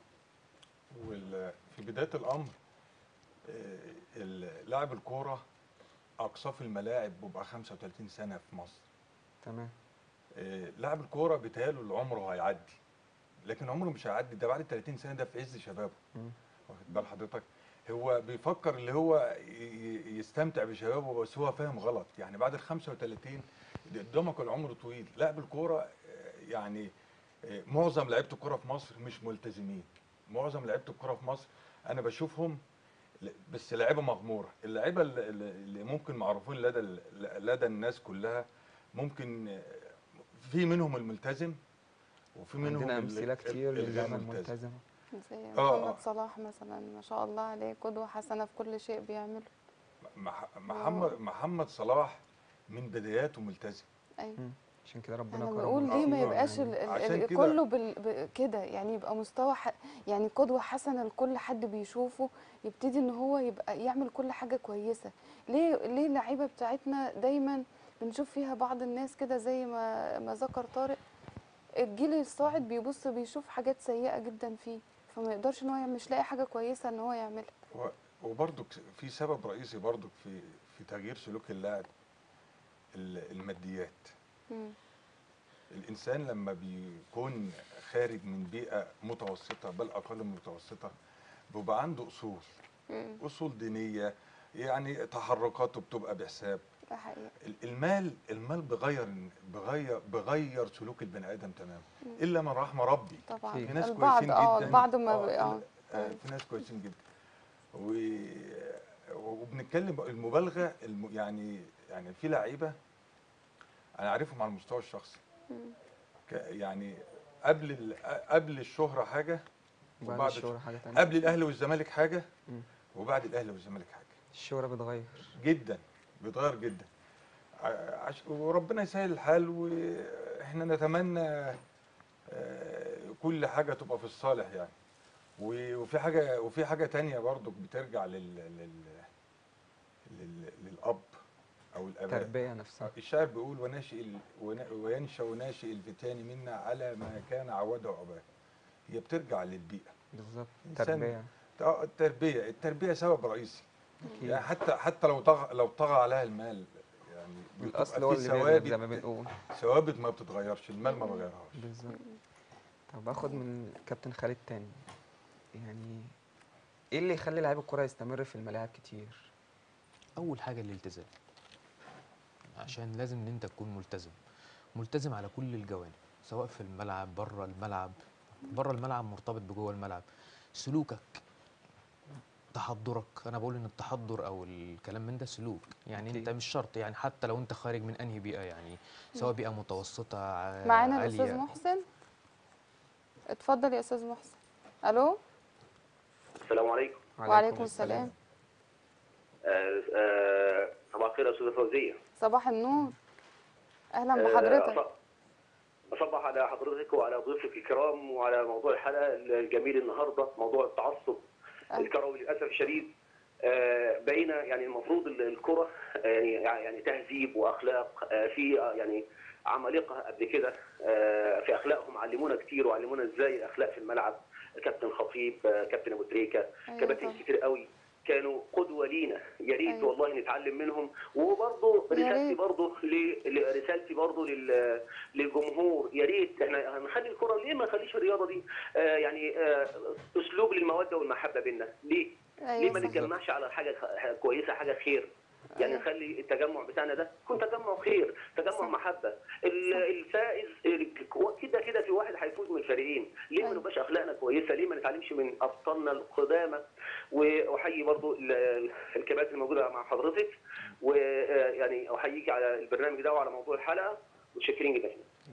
S3: وال- في بدايه الامر آه، ال- لاعب الكوره اقصاه في الملاعب بيبقى 35 سنه في مصر
S1: تمام
S3: آه، لاعب الكوره بيتهيأله العمر هيعدي لكن عمره مش هيعدي ده بعد 30 سنه ده في عز شبابه
S1: مم.
S3: واخد بال حضرتك هو بيفكر اللي هو ي- ي- يستمتع بشبابه بس هو فاهم غلط يعني بعد ال 35 اللي قدامك العمر طويل لاعب الكوره آه، يعني آه، معظم لعيبه الكوره في مصر مش ملتزمين معظم لعيبه الكوره في مصر انا بشوفهم ل- بس لعيبه مغموره اللعيبه اللي- اللي اللي ممكن معروفين لدى ال- لدى الناس كلها ممكن آه، في منهم الملتزم وفي منهم
S1: عندنا
S3: ال-
S1: امثله
S3: ال-
S1: كتير
S3: الغير
S1: للعيبه
S3: ملتزم.
S1: الملتزمه
S2: زي
S3: آه،
S2: محمد
S3: آه.
S2: صلاح مثلا ما شاء الله عليه قدوة حسنة في كل شيء بيعمله
S3: مح- محمد محمد صلاح من بداياته ملتزم
S2: ايوه
S1: مم. عشان كده ربنا
S2: انا
S1: كرمه
S2: بقول ليه
S1: كتير
S2: ما
S3: آه،
S2: يبقاش
S1: يعني.
S2: ال- ال-
S3: عشان
S2: ال-
S3: كده-
S2: كله بال... ب- كده يعني يبقى مستوى ح... يعني قدوة حسنة لكل حد بيشوفه يبتدي ان هو يبقى يعمل كل حاجة كويسة ليه ليه اللعيبة بتاعتنا دايما بنشوف فيها بعض الناس كده زي ما ما ذكر طارق الجيل الصاعد بيبص بيشوف حاجات سيئة جدا فيه فما يقدرش ان هو يعمل- مش لاقي حاجة كويسة ان هو يعملها
S3: و- وبرضك في سبب رئيسي برضك في في تغيير سلوك اللاعب ال- الماديات
S2: مم.
S3: الانسان لما بيكون خارج من بيئه متوسطه بل اقل من متوسطه بيبقى عنده اصول
S2: مم.
S3: اصول دينيه يعني تحركاته بتبقى بحساب
S2: ده حقيقي
S3: ال- المال المال بغير بغير بغير سلوك البني ادم تماما الا من رحم ربي
S2: طبعا
S1: في
S3: في ناس
S2: البعض
S3: كويسين
S2: اه
S3: جدا
S2: البعض ما
S3: آه،
S2: بي- اه
S3: آه، في ناس كويسين جدا و... وبنتكلم المبالغه الم... يعني يعني في لعيبه انا عارفهم على المستوى الشخصي
S2: مم.
S3: ك... يعني قبل ال... قبل الشهره حاجه
S1: وبعد
S3: وبعد
S1: الشهرة حاجه تانية
S3: قبل الاهلي والزمالك حاجه
S1: مم.
S3: وبعد الاهلي والزمالك حاجه
S1: الشهرة بتغير
S3: جدا بيتغير جدا ع- عش... وربنا يسهل الحال واحنا نتمنى آه، كل حاجه تبقى في الصالح يعني و- وفي حاجه وفي حاجه تانية برضو بترجع لل... لل... لل... للاب او الاباء
S1: التربية نفسها
S3: الشاعر بيقول وناشئ ال... ون- وينشا ناشئ الفتان منا على ما كان عوده اباه هي بترجع للبيئه
S1: بالظبط
S3: إنسان-
S1: تربية
S3: آه، التربيه التربيه سبب رئيسي
S1: أكيد
S3: يعني حتى حتى لو طغى لو طغى عليها المال يعني بتبقى
S1: الأصل هو
S3: في
S1: اللي بيغلب زي ما
S3: ثوابت
S1: بنقول
S3: ثوابت ما بتتغيرش المال ما بيغيرهاش
S1: بالظبط طب اخد من كابتن خالد تاني يعني ايه اللي يخلي لعيب الكرة يستمر في الملاعب كتير
S4: اول حاجه الالتزام عشان لازم ان انت تكون ملتزم ملتزم على كل الجوانب سواء في الملعب بره الملعب بره الملعب مرتبط بجوه الملعب سلوكك تحضرك انا بقول ان التحضر او الكلام من ده سلوك يعني انت
S1: أكيد.
S4: مش شرط يعني حتى لو انت خارج من انهي بيئه يعني سواء بيئه متوسطه ع-
S2: معانا
S4: عاليه
S2: الاستاذ محسن اتفضل يا استاذ محسن الو
S5: السلام عليكم
S2: وعليكم السلام
S5: آه، آه، صباح الخير يا استاذه فوزيه
S2: صباح النور اهلا
S5: آه،
S2: بحضرتك
S5: أص- اصبح على حضرتك وعلى ضيوفك الكرام وعلى موضوع الحلقه الجميل النهارده موضوع التعصب
S2: أهلا.
S5: الكروي للاسف الشديد آه، بين يعني المفروض ال- الكره آه، يعني يعني تهذيب واخلاق آه، في آه، يعني عمالقه قبل كده آه، في اخلاقهم علمونا كتير وعلمونا ازاي الاخلاق في الملعب كابتن خطيب آه، كابتن ابو تريكه
S2: أيوة
S5: كباتن
S2: طبعا.
S5: كتير قوي كانوا قدوه لينا يا ريت
S2: أيوة.
S5: والله نتعلم منهم وبرضه
S2: يا
S5: رسالتي
S2: ريت.
S5: برضه ل- رسالتي برضه لل- للجمهور يا ريت احنا هنخلي الكره ليه ما نخليش الرياضه دي آه يعني آه اسلوب للموده والمحبه بينا ليه؟ ليه
S2: ايوه
S5: ما
S2: صح.
S5: نتجمعش على حاجه خ- كويسه حاجه خير يعني
S2: أيوة.
S5: نخلي التجمع بتاعنا ده يكون تجمع خير تجمع
S2: صح.
S5: محبه ال-
S2: صح.
S5: الفائز ال- كده كده في واحد هيفوز من الفريقين ليه ما
S2: أيوة.
S5: نبقاش اخلاقنا كويسه ليه ما نتعلمش من ابطالنا القدامى واحيي برضو ال- الكباتن الموجوده مع حضرتك ويعني احييك على البرنامج ده وعلى موضوع الحلقه متشكرين جدا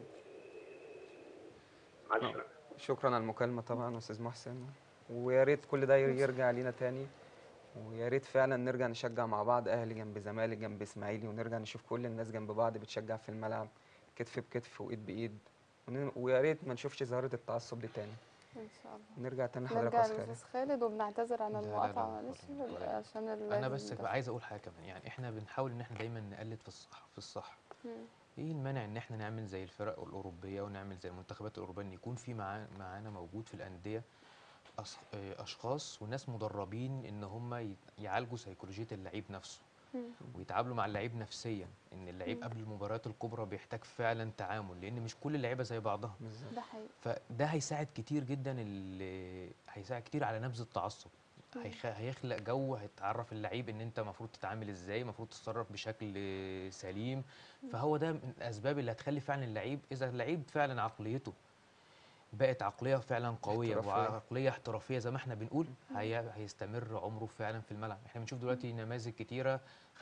S5: مع السلامه
S1: شكرا على المكالمة طبعا استاذ محسن ويا ريت كل ده يرجع لينا تاني ويا ريت فعلا نرجع نشجع مع بعض اهلي جنب زمالك جنب اسماعيلي ونرجع نشوف كل الناس جنب بعض بتشجع في الملعب كتف بكتف وايد بايد ون- ويا ريت ما نشوفش ظاهرة التعصب دي تاني
S2: ان شاء الله
S1: نرجع تاني لحضرتك
S2: نرجع
S1: يا أستاذ خالد
S2: للاستاذ خالد وبنعتذر عن
S4: لا، لا، لا،
S2: المقاطعه
S4: لا،
S2: معلش
S4: اتفضل، ولا يهمك.
S2: عشان ال-
S4: انا بس
S2: ال-
S4: عايز اقول حاجه كمان يعني احنا بنحاول ان احنا دايما نقلد في الصح في الصح
S2: مم.
S4: ايه المانع ان احنا نعمل زي الفرق الاوروبيه ونعمل زي المنتخبات الاوروبيه ان يكون في معا- معانا موجود في الانديه أص- آه، اشخاص وناس مدربين ان هم ي- يعالجوا سيكولوجيه اللعيب نفسه
S2: مم.
S4: ويتعاملوا مع اللعيب نفسيا ان اللعيب قبل المباريات الكبرى بيحتاج فعلا تعامل لان مش كل اللعيبه زي بعضها
S1: بالظبط
S2: ده حقيقي
S4: فده هيساعد كتير جدا ال- هيساعد كتير على نبذ التعصب هيخ- هيخلق جو هتعرف اللعيب ان انت المفروض تتعامل ازاي المفروض تتصرف بشكل سليم فهو ده من الاسباب اللي هتخلي فعلا اللعيب اذا اللعيب فعلا عقليته بقت عقليه فعلا قويه
S1: احترافية.
S4: وعقليه احترافيه زي ما احنا بنقول هي هيستمر عمره فعلا في الملعب احنا بنشوف دلوقتي نماذج كتيره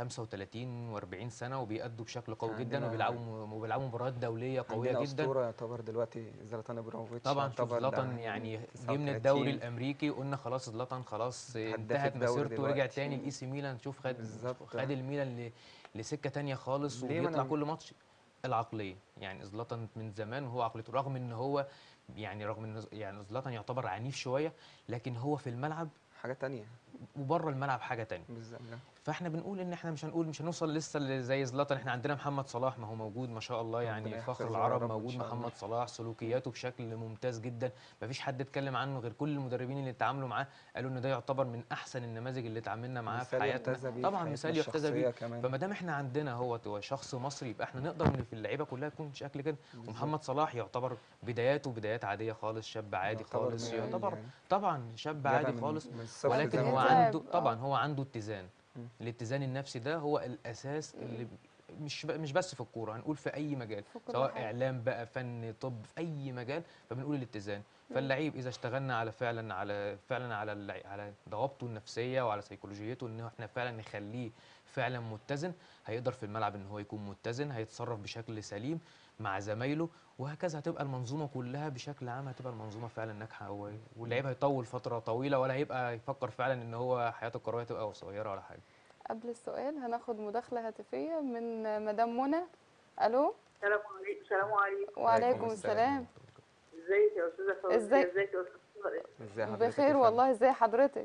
S4: 35 و40 سنه وبيأدوا بشكل قوي جدا
S1: عندنا-
S4: وبيلعبوا وبيلعبوا مباريات دوليه قويه
S1: عندنا
S4: جدا
S1: اسطوره يعتبر دلوقتي زلاتان ابراهيموفيتش
S4: طبعا شوف
S1: يعتبر ده
S4: زلاتان يعني جه من
S1: 39
S4: الدوري الامريكي قلنا خلاص زلاتان خلاص
S1: هداف
S4: انتهت
S1: الدوري
S4: مسيرته ورجع
S1: دلوقتي.
S4: تاني لاي سي ميلان شوف خد
S1: بالظبط.
S4: خد الميلان ل- لسكه تانية خالص
S1: ليه ما
S4: وبيطلع
S1: أنا-
S4: كل ماتش العقليه يعني زلاتان من زمان وهو عقليته رغم ان هو يعني رغم ان يعني زلاتان يعتبر عنيف شويه لكن هو في الملعب
S1: حاجه تانية
S4: وبره الملعب حاجه تانية
S1: بالظبط لا.
S4: فاحنا بنقول ان احنا مش هنقول مش هنوصل لسه ل- زي زلاتان احنا عندنا محمد صلاح ما هو موجود ما شاء الله يعني
S1: ربنا
S4: فخر
S1: يحفظه يا
S4: العرب
S1: رب إن
S4: موجود
S1: شاء الله.
S4: محمد صلاح سلوكياته بشكل ممتاز جدا ما فيش حد اتكلم عنه غير كل المدربين اللي اتعاملوا معاه قالوا ان ده يعتبر من احسن النماذج اللي اتعاملنا معاها في
S1: مثال يحتذى
S4: حياتنا
S1: بيه في
S4: طبعا
S1: حياتنا
S4: مثال يحتذى
S1: الشخصية
S4: بيه
S1: كمان.
S4: فما دام احنا عندنا هو هو شخص مصري يبقى احنا نقدر ان في اللعيبه كلها تكون شكل كده ومحمد صلاح يعتبر بدايته بدايات عاديه خالص شاب عادي
S1: يعتبر
S4: خالص
S1: من-
S4: يعتبر
S1: يعني
S4: طبعا شاب
S1: جابها
S4: عادي
S1: من-
S4: خالص
S1: من الصفر
S4: ولكن
S1: زي ما
S4: هو
S1: بيقولوا.
S2: تعب،
S4: عنده
S2: آه.
S4: طبعا هو عنده اتزان
S1: مم.
S4: الاتزان النفسي ده هو الاساس اللي مش ب- مش بس في الكوره هنقول في اي مجال
S2: في كل
S4: سواء
S2: حاجة.
S4: اعلام بقى فن طب في اي مجال فبنقول الاتزان فاللعيب اذا اشتغلنا على فعلا على فعلا على اللع- على ضوابطه النفسيه وعلى سيكولوجيته ان احنا فعلا نخليه فعلا متزن هيقدر في الملعب ان هو يكون متزن هيتصرف بشكل سليم مع زمايله وهكذا هتبقى المنظومه كلها بشكل عام هتبقى المنظومه فعلا ناجحه و- واللعيب هيطول فتره طويله ولا هيبقى يفكر فعلا ان هو حياته الكرويه تبقى قصيره ولا حاجه
S2: قبل السؤال هناخد مداخله هاتفيه من مدام منى الو
S6: السلام عليكم السلام عليكم
S2: وعليكم السلام
S6: ازيك يا استاذه فوزيه
S2: ازيك؟
S6: ازيك يا استاذه طارق؟
S1: ازاي حضرتك يا
S2: بخير
S1: فندم؟
S2: والله ازي حضرتك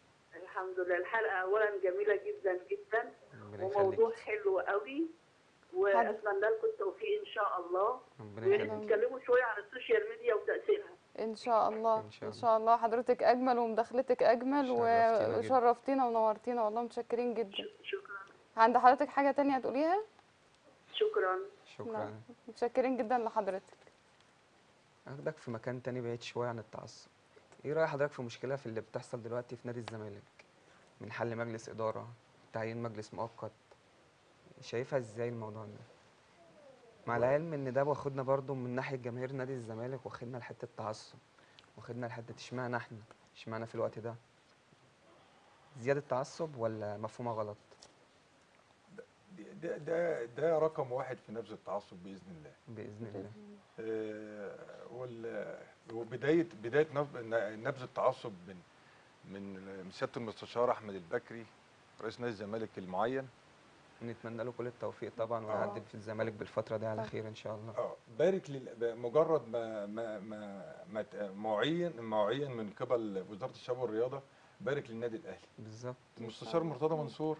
S6: الحمد لله الحلقه اولا جميله جدا جدا
S1: ربنا
S6: وموضوع
S1: يخليك
S6: حلو قوي واتمنى لكم التوفيق ان شاء الله
S1: ربنا
S6: ويا ريت
S1: يخليك
S6: تتكلموا شويه عن السوشيال ميديا وتاثيرها
S2: ان شاء الله
S1: إن شاء
S2: ان شاء الله حضرتك اجمل ومداخلتك اجمل
S1: شرفتينا جدا.
S2: وشرفتينا ونورتينا والله متشكرين جدا
S6: شكرا
S2: عند حضرتك حاجه تانية تقوليها
S6: شكرا
S1: شكرا
S2: نعم. متشكرين جدا لحضرتك
S1: اخدك في مكان تاني بعيد شويه عن التعصب ايه راي حضرتك في مشكله في اللي بتحصل دلوقتي في نادي الزمالك من حل مجلس اداره تعيين مجلس مؤقت شايفها ازاي الموضوع ده مع العلم ان ده واخدنا برضو من ناحيه جماهير نادي الزمالك واخدنا لحته تعصب واخدنا لحته اشمعنى احنا اشمعنى في الوقت ده زياده تعصب ولا مفهومه غلط
S3: ده ده ده رقم واحد في نبذ التعصب باذن الله
S1: باذن الله
S3: آه، وال- وبدايه بدايه نب- نبذ التعصب من من من سياده المستشار احمد البكري رئيس نادي الزمالك المعين
S1: نتمنى له كل التوفيق طبعا
S3: آه.
S1: ويعدي في الزمالك بالفتره دي على خير ان شاء الله
S3: اه بارك لل... مجرد ما ما ما, ما ت- معين معين من قبل وزاره الشباب والرياضه بارك للنادي الاهلي
S1: بالظبط
S3: المستشار مرتضى منصور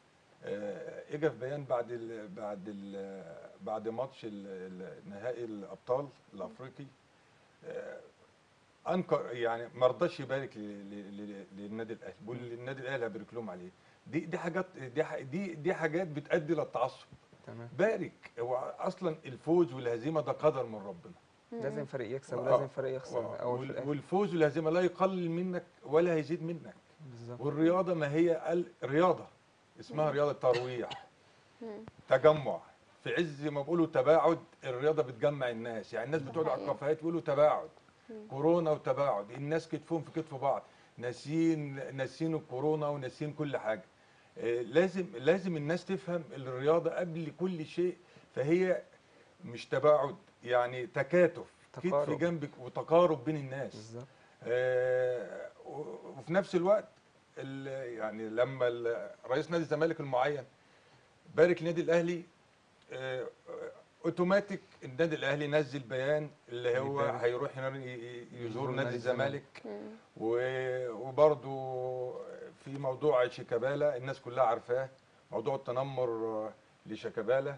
S3: آه، اجى في بيان بعد ال بعد ال بعد ماتش ال- ال- نهائي الابطال الافريقي آه، انكر يعني ما رضاش يبارك ل- ل- ل- للنادي الاهلي بيقول للنادي الاهلي هبارك لهم عليه دي دي حاجات دي ح- دي دي حاجات بتؤدي للتعصب
S1: تمام
S3: بارك هو اصلا الفوز والهزيمه ده قدر من ربنا
S1: لازم فريق يكسب
S3: آه.
S1: ولازم فريق يخسر
S3: آه،
S1: اول في
S3: وال-
S1: الاخر
S3: والفوز والهزيمه لا يقلل منك ولا هيزيد منك
S1: بالظبط
S3: والرياضه ما هي ال- رياضه اسمها رياضه ترويح
S2: مم.
S3: تجمع في عز ما بيقولوا تباعد الرياضه بتجمع الناس يعني الناس بتقعد على
S2: حقيقي.
S3: الكافيهات يقولوا تباعد كورونا وتباعد الناس كتفهم في كتف بعض ناسيين ناسيين الكورونا وناسيين كل حاجه آه، لازم لازم الناس تفهم الرياضه قبل كل شيء فهي مش تباعد يعني تكاتف كتف
S1: تقارب.
S3: جنبك وتقارب بين الناس
S1: بالظبط
S3: آه، و- وفي نفس الوقت ال- يعني لما ال- رئيس نادي الزمالك المعين بارك النادي الاهلي آه، اوتوماتيك النادي الاهلي نزل بيان اللي هو
S1: يبارك.
S3: هيروح ينر- ي- ي- يزور
S1: يزور
S3: نادي
S1: نادي
S3: الزمالك
S2: مم.
S3: و- وبرضو في موضوع شيكابالا الناس كلها عارفاه موضوع التنمر آه، لشيكابالا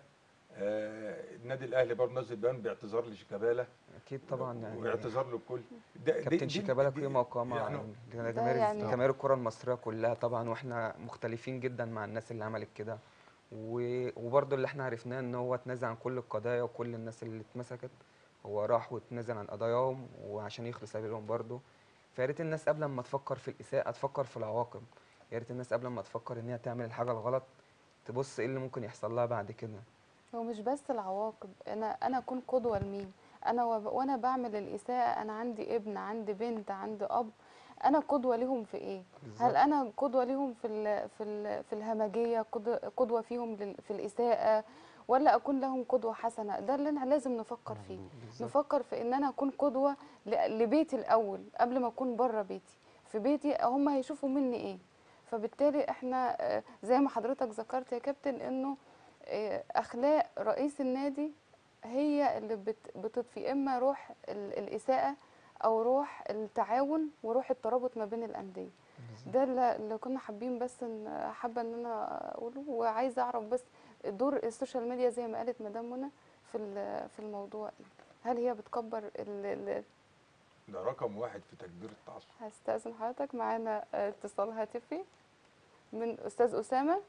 S3: آه، النادي الاهلي برضه نزل بيان باعتذار لشيكابالا
S1: اكيد طبعا يعني
S3: واعتذار للكل ده- دي-
S1: كابتن
S3: دي-
S1: شيكابالا
S3: دي-
S1: قيمه وقامه
S3: يعني
S1: عن
S2: ده
S1: جماهير
S2: يعني-
S1: جماهير الكره المصريه كلها طبعا واحنا مختلفين جدا مع الناس اللي عملت كده و- وبرضه اللي احنا عرفناه ان هو اتنازل عن كل القضايا وكل الناس اللي اتمسكت هو راح واتنازل عن قضاياهم وعشان يخلص عليهم برضه فيا ريت الناس قبل ما تفكر في الاساءه تفكر في العواقب يا ريت الناس قبل ما تفكر ان هي تعمل الحاجه الغلط تبص ايه اللي ممكن يحصل لها بعد كده
S2: هو مش بس العواقب انا انا اكون قدوه لمين انا وب- وانا بعمل الاساءه انا عندي ابن عندي بنت عندي اب انا قدوه ليهم في ايه
S1: بالظبط.
S2: هل انا قدوه ليهم في ال في ال في الهمجيه قد- قدوه فيهم لل- في الاساءه ولا اكون لهم قدوه حسنه ده اللي انا لازم نفكر فيه
S1: بالظبط.
S2: نفكر في ان انا اكون قدوه ل- لبيتي الاول قبل ما اكون بره بيتي في بيتي هم هيشوفوا مني ايه فبالتالي احنا آه، زي ما حضرتك ذكرت يا كابتن انه آه، اخلاق رئيس النادي هي اللي بت- بتضفي اما روح ال- الاساءه او روح التعاون وروح الترابط ما بين الانديه ده اللي اللي كنا حابين بس ان حابه ان انا اقوله وعايزه اعرف بس دور السوشيال ميديا زي ما قالت مدام منى في ال- في الموضوع إيه؟ هل هي بتكبر ال- ال-
S3: ده رقم واحد في تكبير التعصب
S2: هستأذن حضرتك معانا اتصال هاتفي من استاذ اسامه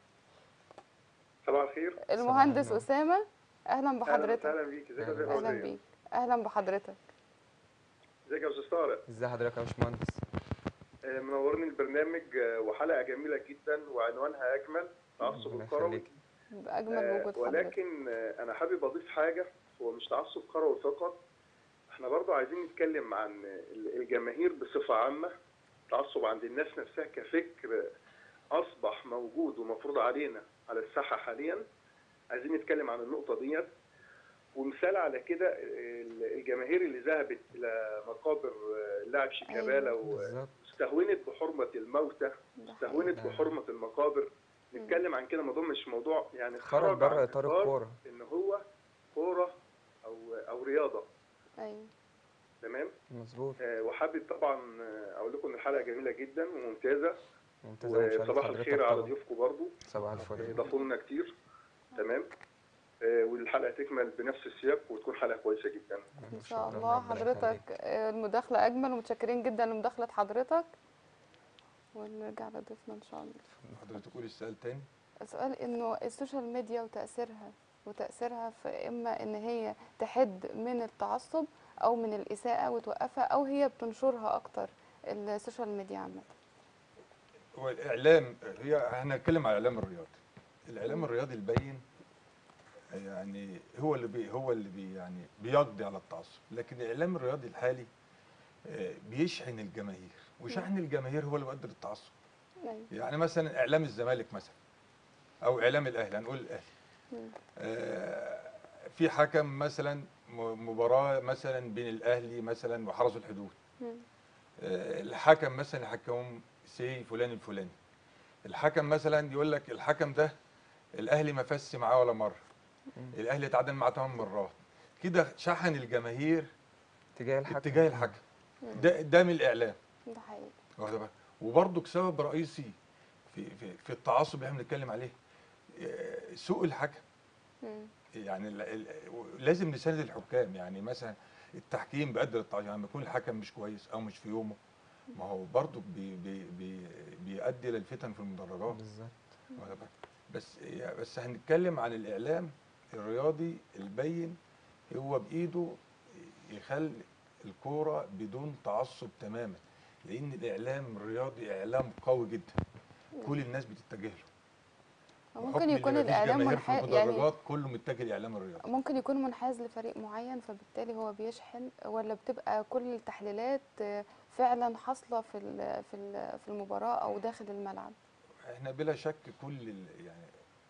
S7: صباح الخير
S2: المهندس
S1: النور.
S2: اسامه اهلا
S7: اهلا
S2: بحضرتك
S7: وسهلا بيك ازيك يا استاذ
S2: اهلا
S7: فوزية؟
S2: بيك اهلا بحضرتك
S7: ازيك يا استاذ طارق
S1: ازي حضرتك يا باشمهندس
S7: آه، منورني البرنامج آه، وحلقه جميله جدا وعنوانها اجمل تعصب
S1: ربنا
S7: الكروي
S1: يخليك.
S2: باجمل
S7: آه،
S2: وجود حضرتك
S7: ولكن آه، انا حابب اضيف حاجه هو مش تعصب كروي فقط احنا برضو عايزين نتكلم عن ال- الجماهير بصفه عامه تعصب عند الناس نفسها كفكر اصبح موجود ومفروض علينا على الساحه حاليا عايزين نتكلم عن النقطه ديت ومثال على كده ال- الجماهير اللي ذهبت الى مقابر آه، اللاعب شيكابالا و-
S1: بالظبط
S7: استهونت بحرمة الموتى
S2: ده
S7: استهونت
S1: حقيقي.
S7: بحرمة المقابر نتكلم عن كده موضوع مش موضوع يعني
S1: خرج
S7: عن
S1: بره اطار الكوره
S7: ان هو كورة او او رياضة
S2: ايوه
S7: تمام
S1: مظبوط
S7: آه، وحابب طبعا آه، اقول لكم ان الحلقة جميلة جدا وممتازة
S1: ممتازه ومشاركة
S7: وصباح
S1: حضرتك
S7: الخير على
S1: طبعا
S7: ضيوفكم برضو
S1: صباح الفل
S7: اضافوا لنا كتير تمام آه، والحلقة تكمل بنفس السياق وتكون حلقة كويسة جدا
S2: ان شاء الله حضرتك آه، المداخله اجمل ومتشكرين جدا لمداخله حضرتك ونرجع لضيفنا ان شاء الله
S3: حضرتك قولي السؤال تاني
S2: سؤال انه السوشيال ميديا وتاثيرها وتاثيرها في اما ان هي تحد من التعصب او من الاساءه وتوقفها او هي بتنشرها اكتر السوشيال ميديا عامه
S3: هو الاعلام هي هنتكلم على الاعلام الرياضي الاعلام الرياضي البين يعني هو اللي بي هو اللي بي يعني بيقضي على التعصب لكن الاعلام الرياضي الحالي آه، بيشحن الجماهير وشحن الجماهير هو اللي بيؤدي للتعصب
S2: أيوة.
S3: يعني مثلا اعلام الزمالك مثلا او اعلام الاهلي هنقول الاهلي آه، في حكم مثلا م- مباراه مثلا بين الاهلي مثلا وحرس الحدود
S2: مم.
S3: آه، الحكم مثلا يحكمهم سي فلان الفلاني الحكم مثلا يقول لك الحكم ده الاهلي ما فاز معاه ولا مره الاهلي اتعادل معاه ثمان مرات كده شحن الجماهير
S1: اتجاه الحكم
S3: اتجاه الحكم ده ده من الاعلام
S2: ده حقيقي
S3: واخد بالك وبرضك سبب رئيسي في في, في التعصب اللي احنا بنتكلم عليه آه، سوء الحكم
S2: مم.
S3: يعني ال- ال- لازم نساند الحكام يعني مثلا التحكيم بقدر التعصب يعني لما يكون الحكم مش كويس او مش في يومه ما هو برضه بي بي بي بيؤدي للفتن في المدرجات
S1: بالظبط
S3: واخد بالك؟ بس بس هنتكلم عن الاعلام الرياضي البين هو بايده يخلي الكوره بدون تعصب تماما لان الاعلام الرياضي اعلام قوي جدا كل الناس بتتجه له
S2: ممكن
S3: بحكم
S2: يكون
S3: إن مفيش
S2: الاعلام
S3: جماهير في
S2: منحاز يعني
S3: المدرجات كله متجه للاعلام الرياضي
S2: ممكن يكون منحاز لفريق معين فبالتالي هو بيشحن ولا بتبقى كل التحليلات آه، فعلا حاصله في ال- في ال- في المباراه او داخل الملعب
S3: احنا بلا شك كل ال- يعني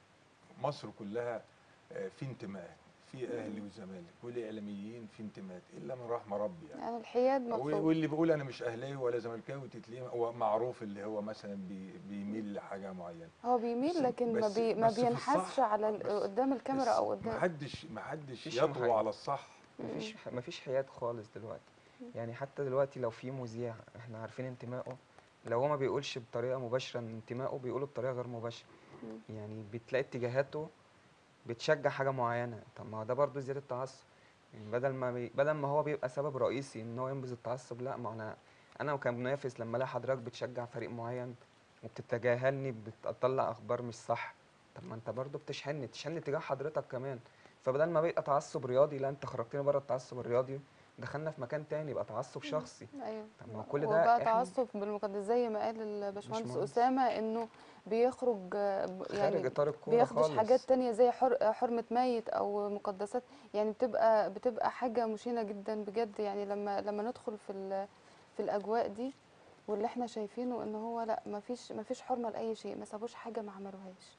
S3: مصر كلها آه، في انتماءات في اهلي وزمالك والاعلاميين في انتماءات الا من رحم ربي يعني
S2: يعني الحياد
S3: و-
S2: مطلوب
S3: واللي بيقول انا مش اهلاوي ولا زملكاوي تتلاقيه هو معروف اللي هو مثلا بي بيميل لحاجه معينه
S2: هو بيميل
S3: بس-
S2: لكن ما
S3: بس-
S2: بي ما
S3: بس في
S2: بينحازش
S3: الصح-
S2: على ال-
S3: بس-
S2: قدام الكاميرا
S3: بس
S2: او قدام
S3: محدش محدش
S1: مفيش
S3: يطغى
S1: محايدة.
S3: على الصح
S1: مفيش مفيش حياد خالص دلوقتي يعني حتى دلوقتي لو في مذيع احنا عارفين انتمائه لو هو ما بيقولش بطريقه مباشره ان انتمائه بيقوله بطريقه غير مباشره يعني بتلاقي اتجاهاته بتشجع حاجه معينه طب ما هو ده برضه زياده تعصب يعني بدل ما بي... بدل ما هو بيبقى سبب رئيسي ان هو ينبذ التعصب لا ما انا انا كمنافس لما الاقي حضرتك بتشجع فريق معين وبتتجاهلني بتطلع اخبار مش صح طب ما انت برضه بتشحنني تشحنني تجاه حضرتك كمان فبدل ما بيبقى تعصب رياضي لا انت خرجتني بره التعصب الرياضي دخلنا في مكان تاني يبقى تعصب شخصي
S2: ايوه
S1: طب ما هو كل ده
S2: وبقى
S1: إحنا-
S2: تعصب بالمقدس زي ما قال الباشمهندس
S1: باشمهندس.
S2: اسامه انه بيخرج آه، ب-
S1: خارج
S2: يعني
S1: اطار الكوره
S2: بياخدش
S1: خالص
S2: حاجات تانية زي حر حرمة ميت أو مقدسات يعني بتبقى بتبقى حاجة مشينة جدا بجد يعني لما لما ندخل في ال- في الأجواء دي واللي احنا شايفينه ان هو لا مفيش مفيش حرمة لأي شيء ما سابوش حاجة ما عملوهاش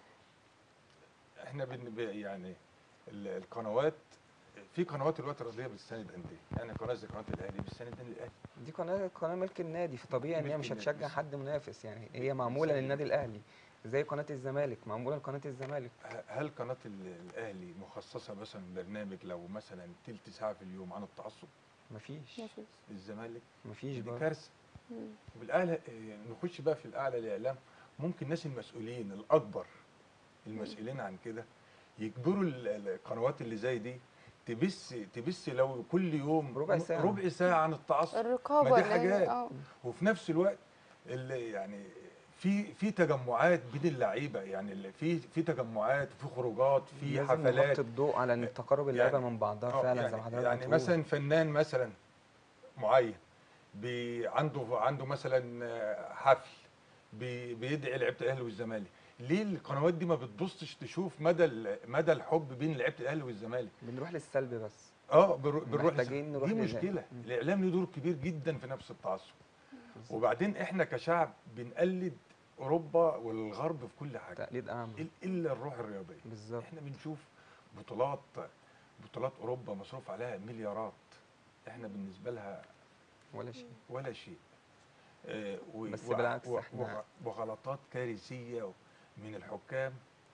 S3: احنا بن ب- يعني ال- القنوات في قنوات الوقت الرياضيه بتستند انديه يعني قناه زي قناه الاهلي بتستند النادي الاهلي
S1: دي قناه قناه ملك النادي فطبيعي ان هي
S3: ملك
S1: مش
S3: النادي.
S1: هتشجع حد منافس يعني هي معموله
S3: بالظبط.
S1: للنادي الاهلي زي قناه الزمالك معموله لقناه الزمالك
S3: ه- هل قناه ال- الاهلي مخصصه مثلا برنامج لو مثلا تلت ساعه في اليوم عن التعصب
S1: مفيش
S2: مفيش
S3: الزمالك
S1: مفيش
S3: دي
S1: بقى
S3: كارثه
S2: مم.
S3: وبالاعلى آه، نخش بقى في الاعلى الاعلام ممكن الناس المسؤولين الاكبر المسؤولين عن كده يجبروا ال- ال- القنوات اللي زي دي تبث تبث لو كل يوم
S1: ربع
S3: م-
S1: ساعة.
S3: ربع ساعه عن التعصب
S2: الرقابة
S3: ما دي
S2: اللي هي-
S3: حاجات.
S2: اه
S3: وفي نفس الوقت اللي يعني في في تجمعات بين اللعيبه يعني اللي في في تجمعات في خروجات في
S1: لازم
S3: حفلات
S1: نحط الضوء على ان تقارب اللعيبه
S3: يعني-
S1: من بعضها
S3: آه،
S1: فعلا
S3: يعني
S1: زي ما حضرتك
S3: يعني
S1: بتقول.
S3: مثلا فنان مثلا معين بي عنده عنده مثلا آه، حفل بي بيدعي لعيبه الاهلي والزمالك ليه القنوات دي ما بتبصش تشوف مدى ال- مدى الحب بين لعيبه الاهلي والزمالك
S1: بنروح للسلب بس
S3: اه بنرو- بنروح
S1: محتاجين
S3: لس-
S1: نروح
S3: دي
S1: لله.
S3: مشكله
S1: مم.
S3: الاعلام له دور كبير جدا في نفس التعصب وبعدين احنا كشعب بنقلد اوروبا والغرب في كل حاجه
S1: تقليد اعمى
S3: إل- الا الروح الرياضيه
S1: بالظبط
S3: احنا بنشوف بطولات بطولات اوروبا مصروف عليها مليارات احنا بالنسبه لها
S1: ولا شيء
S3: ولا شيء آه، و-
S1: بس
S3: و-
S1: بالعكس
S3: و-
S1: إحنا-
S3: وغ- وغلطات كارثيه من الحكام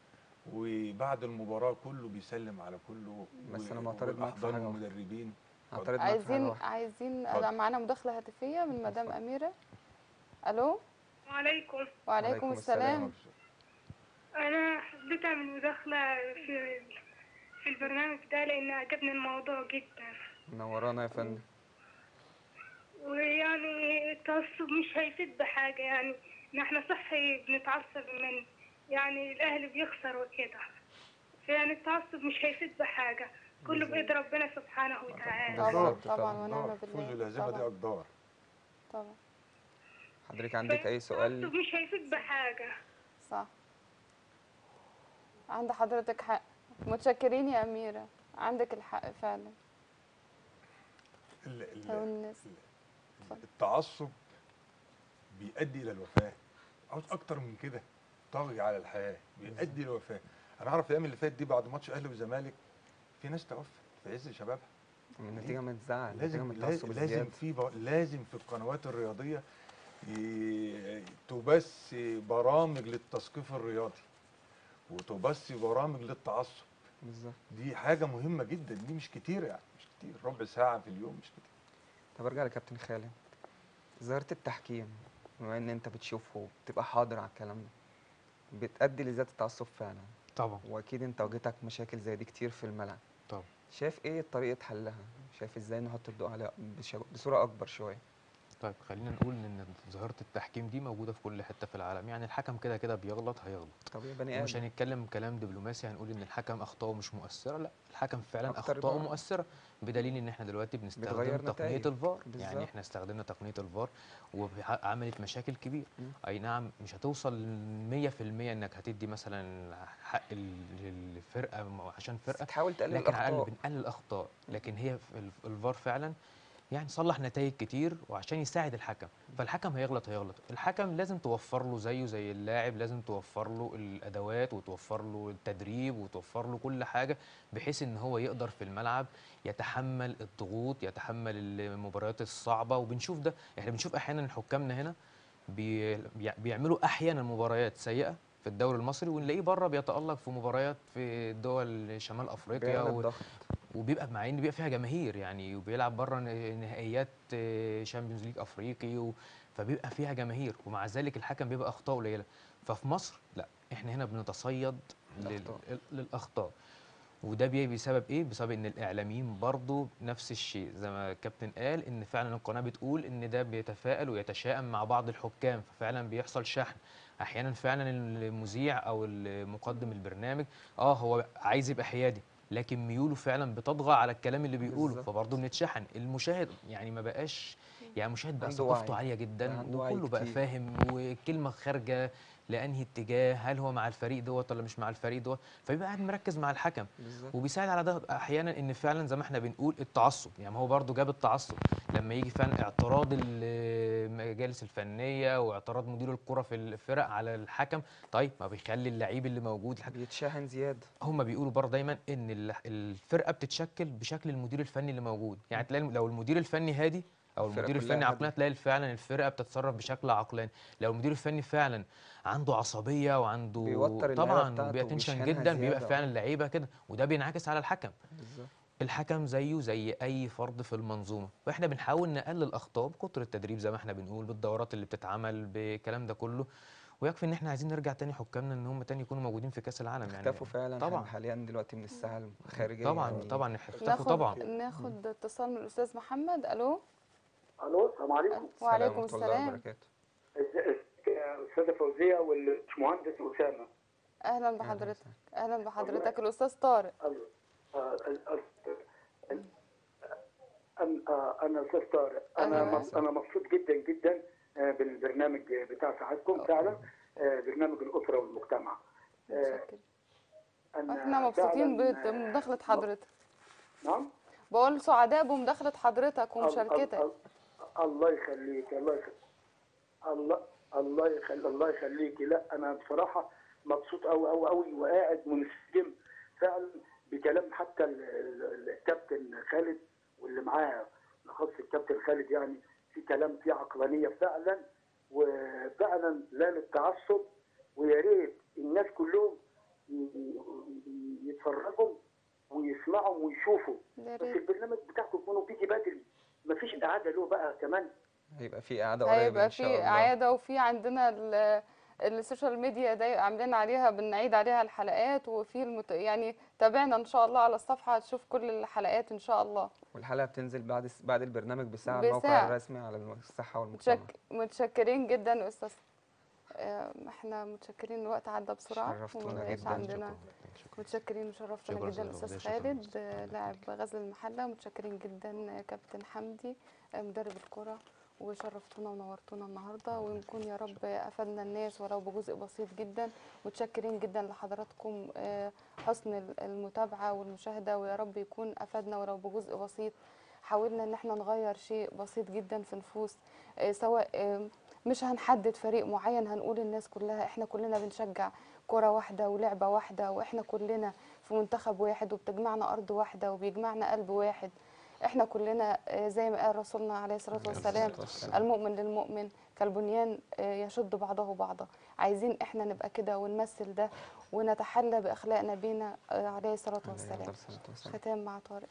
S3: وبعد المباراه كله بيسلم على كله
S1: بس
S3: و-
S1: أنا معترض معاك في
S3: والأحضان
S1: حاجة واحدة.
S3: والمدربين
S1: هعترض معاك في حاجة
S2: عايزين
S1: واحدة.
S2: عايزين
S3: اتفضل.
S2: معانا مداخلة هاتفية من مدام
S1: اتفضل.
S2: أميرة ألو
S6: وعليكم
S2: وعليكم
S1: وعليكم
S2: السلام
S6: انا حبيت اعمل مداخله في في البرنامج ده لان عجبني الموضوع جدا
S1: منورانا يا فندم
S6: ويعني التعصب مش هيفيد بحاجه يعني ان احنا صح بنتعصب من يعني الاهلي بيخسر وكده فيعني التعصب مش هيفيد بحاجه كله بايد ربنا سبحانه وتعالى
S2: طبعا
S1: بالظبط
S2: طبعا
S1: طبعا.
S2: ونعم
S3: أقدار. فوز
S2: بالله
S3: الهزيمه دي
S2: طبعا
S3: اقدار
S2: طبعا
S1: حضرتك عندك اي سؤال
S6: التعصب مش هيفيد بحاجه
S2: صح عند حضرتك حق متشكرين يا أميرة عندك الحق فعلا
S3: ال- ال-
S2: لو الناس
S3: التعصب بيؤدي الى الوفاه عاوز اكتر من كده طاغي على الحياه بيؤدي للوفاه انا اعرف الايام اللي فاتت دي بعد ماتش اهلي والزمالك في ناس توفت في عز شبابها
S1: النتيجه ما تزعل النتيجه
S3: لازم
S1: من
S3: لازم,
S1: التعصب
S3: لازم
S1: الزياده
S3: في ب- لازم في القنوات الرياضيه ي- تبث برامج للتثقيف الرياضي وتبث برامج للتعصب
S1: بالظبط
S3: دي حاجه مهمه جدا دي مش كتير يعني مش كتير ربع ساعه في اليوم مش كتير
S1: طب ارجع لكابتن خالد ظاهره التحكيم بما ان انت بتشوفه وبتبقى حاضر على الكلام ده بتأدي لزياده التعصب فعلا
S4: طبعا
S1: واكيد انت واجهتك مشاكل زي دي كتير في الملعب
S4: طبعا
S1: شايف ايه طريقه حلها شايف ازاي نحط الضوء عليها بش- بصوره اكبر شويه
S4: طيب خلينا نقول ان ظاهره التحكيم دي موجوده في كل حته في العالم يعني الحكم كده كده بيغلط هيغلط
S1: طبيعي بني
S4: ومش
S1: ادم
S4: هنتكلم كلام دبلوماسي هنقول ان الحكم اخطائه مش مؤثره لا الحكم فعلا
S1: أكتر
S4: اخطائه
S1: بقى.
S4: مؤثره بدليل ان احنا دلوقتي بنستخدم
S1: بتغير
S4: تقنيه
S1: نتائج.
S4: الفار
S1: بالظبط.
S4: يعني احنا استخدمنا تقنيه الفار وعملت مشاكل كبيره
S1: مم.
S4: اي نعم مش هتوصل 100% انك هتدي مثلا حق ال- للفرقه م- عشان
S1: بس
S4: فرقه
S1: تحاول تقلل
S4: لكن على الاقل
S1: الاخطاء
S4: بنقلل الاخطاء لكن هي في ال- الفار فعلا يعني صلح نتائج كتير وعشان يساعد الحكم فالحكم هيغلط هيغلط الحكم لازم توفر له زيه زي اللاعب لازم توفر له الادوات وتوفر له التدريب وتوفر له كل حاجه بحيث ان هو يقدر في الملعب يتحمل الضغوط يتحمل المباريات الصعبه وبنشوف ده احنا بنشوف احيانا حكامنا هنا بي بيع- بيعملوا احيانا مباريات سيئه في الدوري المصري ونلاقيه بره بيتالق في مباريات في دول شمال افريقيا
S1: بيعلى
S4: و...
S1: الضغط
S4: وبيبقى مع ان بيبقى فيها جماهير يعني وبيلعب بره ن- نهائيات شامبيونز ليج افريقي و... فبيبقى فيها جماهير ومع ذلك الحكم بيبقى اخطاء قليله ففي مصر لا احنا هنا بنتصيد لل...
S1: الأخطاء.
S4: للاخطاء وده بي- بسبب ايه بسبب ان الاعلاميين برضو نفس الشيء زي ما الكابتن قال ان فعلا القناه بتقول ان ده بيتفائل ويتشائم مع بعض الحكام ففعلا بيحصل شحن احيانا فعلا المذيع او المقدم البرنامج اه هو عايز يبقى حيادي لكن ميوله فعلا بتطغى على الكلام اللي بيقوله
S1: بالظبط.
S4: فبرضه بنتشحن المشاهد يعني ما بقاش يعني المشاهد بقى
S1: عنده
S4: ثقافته
S1: وعي.
S4: عاليه جدا
S1: عنده وعي
S4: وكله بقى
S1: كتير.
S4: فاهم والكلمه خارجه لانهي اتجاه هل هو مع الفريق دوت ولا مش مع الفريق دوت فبيبقى قاعد مركز مع الحكم
S1: بالظبط
S4: وبيساعد على ده احيانا ان فعلا زي ما احنا بنقول التعصب يعني ما هو برضو جاب التعصب لما يجي فعلا اعتراض المجالس الفنيه واعتراض مدير الكره في الفرق على الحكم طيب ما بيخلي اللعيب اللي موجود الحكم
S1: بيتشاحن زياده
S4: هم بيقولوا برضه دايما ان ال- الفرقه بتتشكل بشكل المدير الفني اللي موجود يعني تلاقي لو المدير الفني هادي او
S1: الفرقة
S4: المدير
S1: كلها
S4: الفني
S1: هادية.
S4: عقلاني تلاقي فعلا الفرقه بتتصرف بشكل عقلاني لو المدير الفني فعلا عنده عصبيه وعنده
S1: بيوتر اللعيبة
S4: طبعا
S1: بتاعته
S4: وبيبقى تنشن
S1: وبيشحنها
S4: جدا بيبقى
S1: زيادة.
S4: فعلا اللعيبه كده وده بينعكس على الحكم
S1: بالظبط
S4: الحكم زيه زي اي فرد في المنظومه واحنا بنحاول نقلل اخطاء بكتر التدريب زي ما احنا بنقول بالدورات اللي بتتعمل بالكلام ده كله ويكفي ان احنا عايزين نرجع تاني حكامنا ان هم تاني يكونوا موجودين في كاس العالم يعني
S1: اختفوا فعلا
S4: طبعا.
S1: طبعا حاليا دلوقتي من الساحه الخارجيه
S4: طبعا
S1: يعني
S4: طبعا اختفوا
S2: ناخد
S4: طبعا
S2: ناخد اتصال من الاستاذ محمد الو
S8: الو السلام عليكم
S2: وعليكم
S1: ورحمة الله
S2: السلام
S1: وبركاته.
S8: ازيك يا استاذه فوزيه والباشمهندس اسامه
S2: اهلا بحضرتك اهلا بحضرتك الاستاذ طارق
S8: ال- آه، ال- ال- ال- أن- آه، انا استاذ طارق انا
S2: أهلا.
S8: مب- انا مبسوط جدا جدا آه، بالبرنامج بتاع سعادتكم فعلا آه، برنامج الاسره والمجتمع آه،
S2: متشكر.
S8: أنا
S2: احنا مبسوطين
S8: فعلاً، آه،
S2: بمداخله حضرتك
S8: نعم
S2: بقول سعداء بمداخله حضرتك
S8: ال-
S2: ومشاركتك
S8: ال- ال- الله يخليك الله يخليك الله الله يخلي الله يخليكي لا انا بصراحه مبسوط قوي قوي قوي وقاعد منسجم فعلا بكلام حتى ال- ال- الكابتن خالد واللي معاه خاص الكابتن خالد يعني في كلام فيه عقلانيه فعلا وفعلا لا للتعصب ويا ريت الناس كلهم ي- ي- يتفرجوا ويسمعوا ويشوفوا
S2: يا
S8: بس
S2: ريت
S8: البرنامج بتاعكم يكونوا بيجي بدري مفيش اعاده له بقى كمان
S1: هيبقى في قعده قريب
S2: هيبقى
S1: ان شاء
S2: في
S1: الله
S2: عياده وفي عندنا ال- السوشيال ميديا ده عاملين عليها بنعيد عليها الحلقات وفي المت... يعني تابعنا ان شاء الله على الصفحه هتشوف كل الحلقات ان شاء الله
S1: والحلقه بتنزل بعد بعد البرنامج بساعه على
S2: بساعة.
S1: الموقع الرسمي على الصحه والمجتمع
S2: متشك... متشكرين جدا يا استاذ آه، احنا متشكرين الوقت عدى بسرعه
S1: شرفتونا
S2: ومبقاش
S1: جداً.
S2: عندنا متشكرين وشرفتنا
S4: شكراً
S2: جدا
S4: أستاذ
S2: استاذ
S4: فوزية، شكراً
S2: خالد آه، لاعب غزل المحله متشكرين جدا آه، كابتن حمدي آه، مدرب الكره وشرفتونا ونورتونا النهارده ونكون يا رب افدنا الناس ولو بجزء بسيط جدا متشكرين جدا لحضراتكم آه، حسن ال- المتابعه والمشاهده ويا رب يكون افدنا ولو بجزء بسيط حاولنا ان احنا نغير شيء بسيط جدا في نفوس آه، سواء آه، مش هنحدد فريق معين هنقول الناس كلها احنا كلنا بنشجع كرة واحدة ولعبة واحدة واحنا كلنا في منتخب واحد وبتجمعنا أرض واحدة وبيجمعنا قلب واحد احنا كلنا آه، زي ما قال رسولنا عليه الصلاة والسلام المؤمن للمؤمن كالبنيان آه، يشد بعضه بعضا عايزين احنا نبقى كده ونمثل ده ونتحلى بأخلاق نبينا آه، عليه الصلاة
S1: عليه
S2: والسلام
S1: أفضل الصلاة والسلام.
S2: ختام مع طارق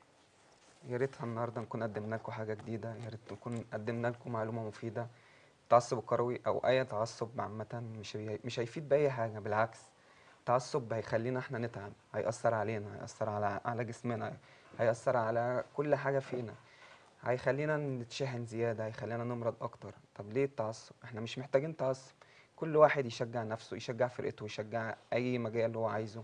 S1: يا ريت النهارده نكون قدمنا لكم حاجه جديده يا ريت نكون قدمنا لكم معلومه مفيده التعصب الكروي او اي تعصب عامه مش هي- مش هيفيد باي حاجه بالعكس التعصب هيخلينا احنا نتعب هيأثر علينا هيأثر على على جسمنا هيأثر على كل حاجه فينا هيخلينا نتشحن زياده هيخلينا نمرض اكتر طب ليه التعصب احنا مش محتاجين تعصب كل واحد يشجع نفسه يشجع فرقته يشجع اي مجال هو عايزه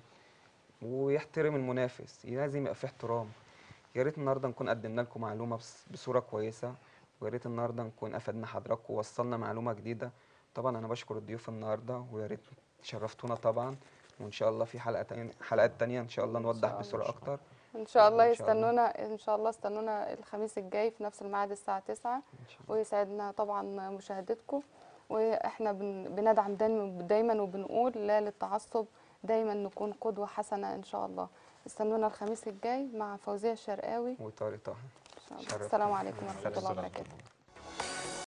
S1: ويحترم المنافس لازم يبقى في احترام يا ريت النهارده نكون قدمنا لكم معلومه بس- بصوره كويسه ويا ريت النهارده نكون افدنا حضراتكم ووصلنا معلومه جديده طبعا انا بشكر الضيوف النهارده ويا ريت شرفتونا طبعا وان شاء الله في حلقه تانية حلقات تانية ان شاء الله نوضح
S2: الله.
S1: بصوره اكتر
S2: ان شاء الله
S1: إن شاء الله.
S2: يستنونا ان شاء الله استنونا الخميس الجاي في نفس الميعاد الساعه 9
S1: ان شاء الله
S2: ويسعدنا طبعا مشاهدتكم واحنا بن- بندعم دايما دايما وبنقول لا للتعصب دايما نكون قدوه حسنه ان شاء الله استنونا الخميس الجاي مع فوزيه الشرقاوي
S1: وطارق طه
S2: ان شاء الله
S1: شرفتنا.
S2: السلام عليكم ورحمه
S1: السلام
S2: الله
S1: عليكم.
S2: وبركاته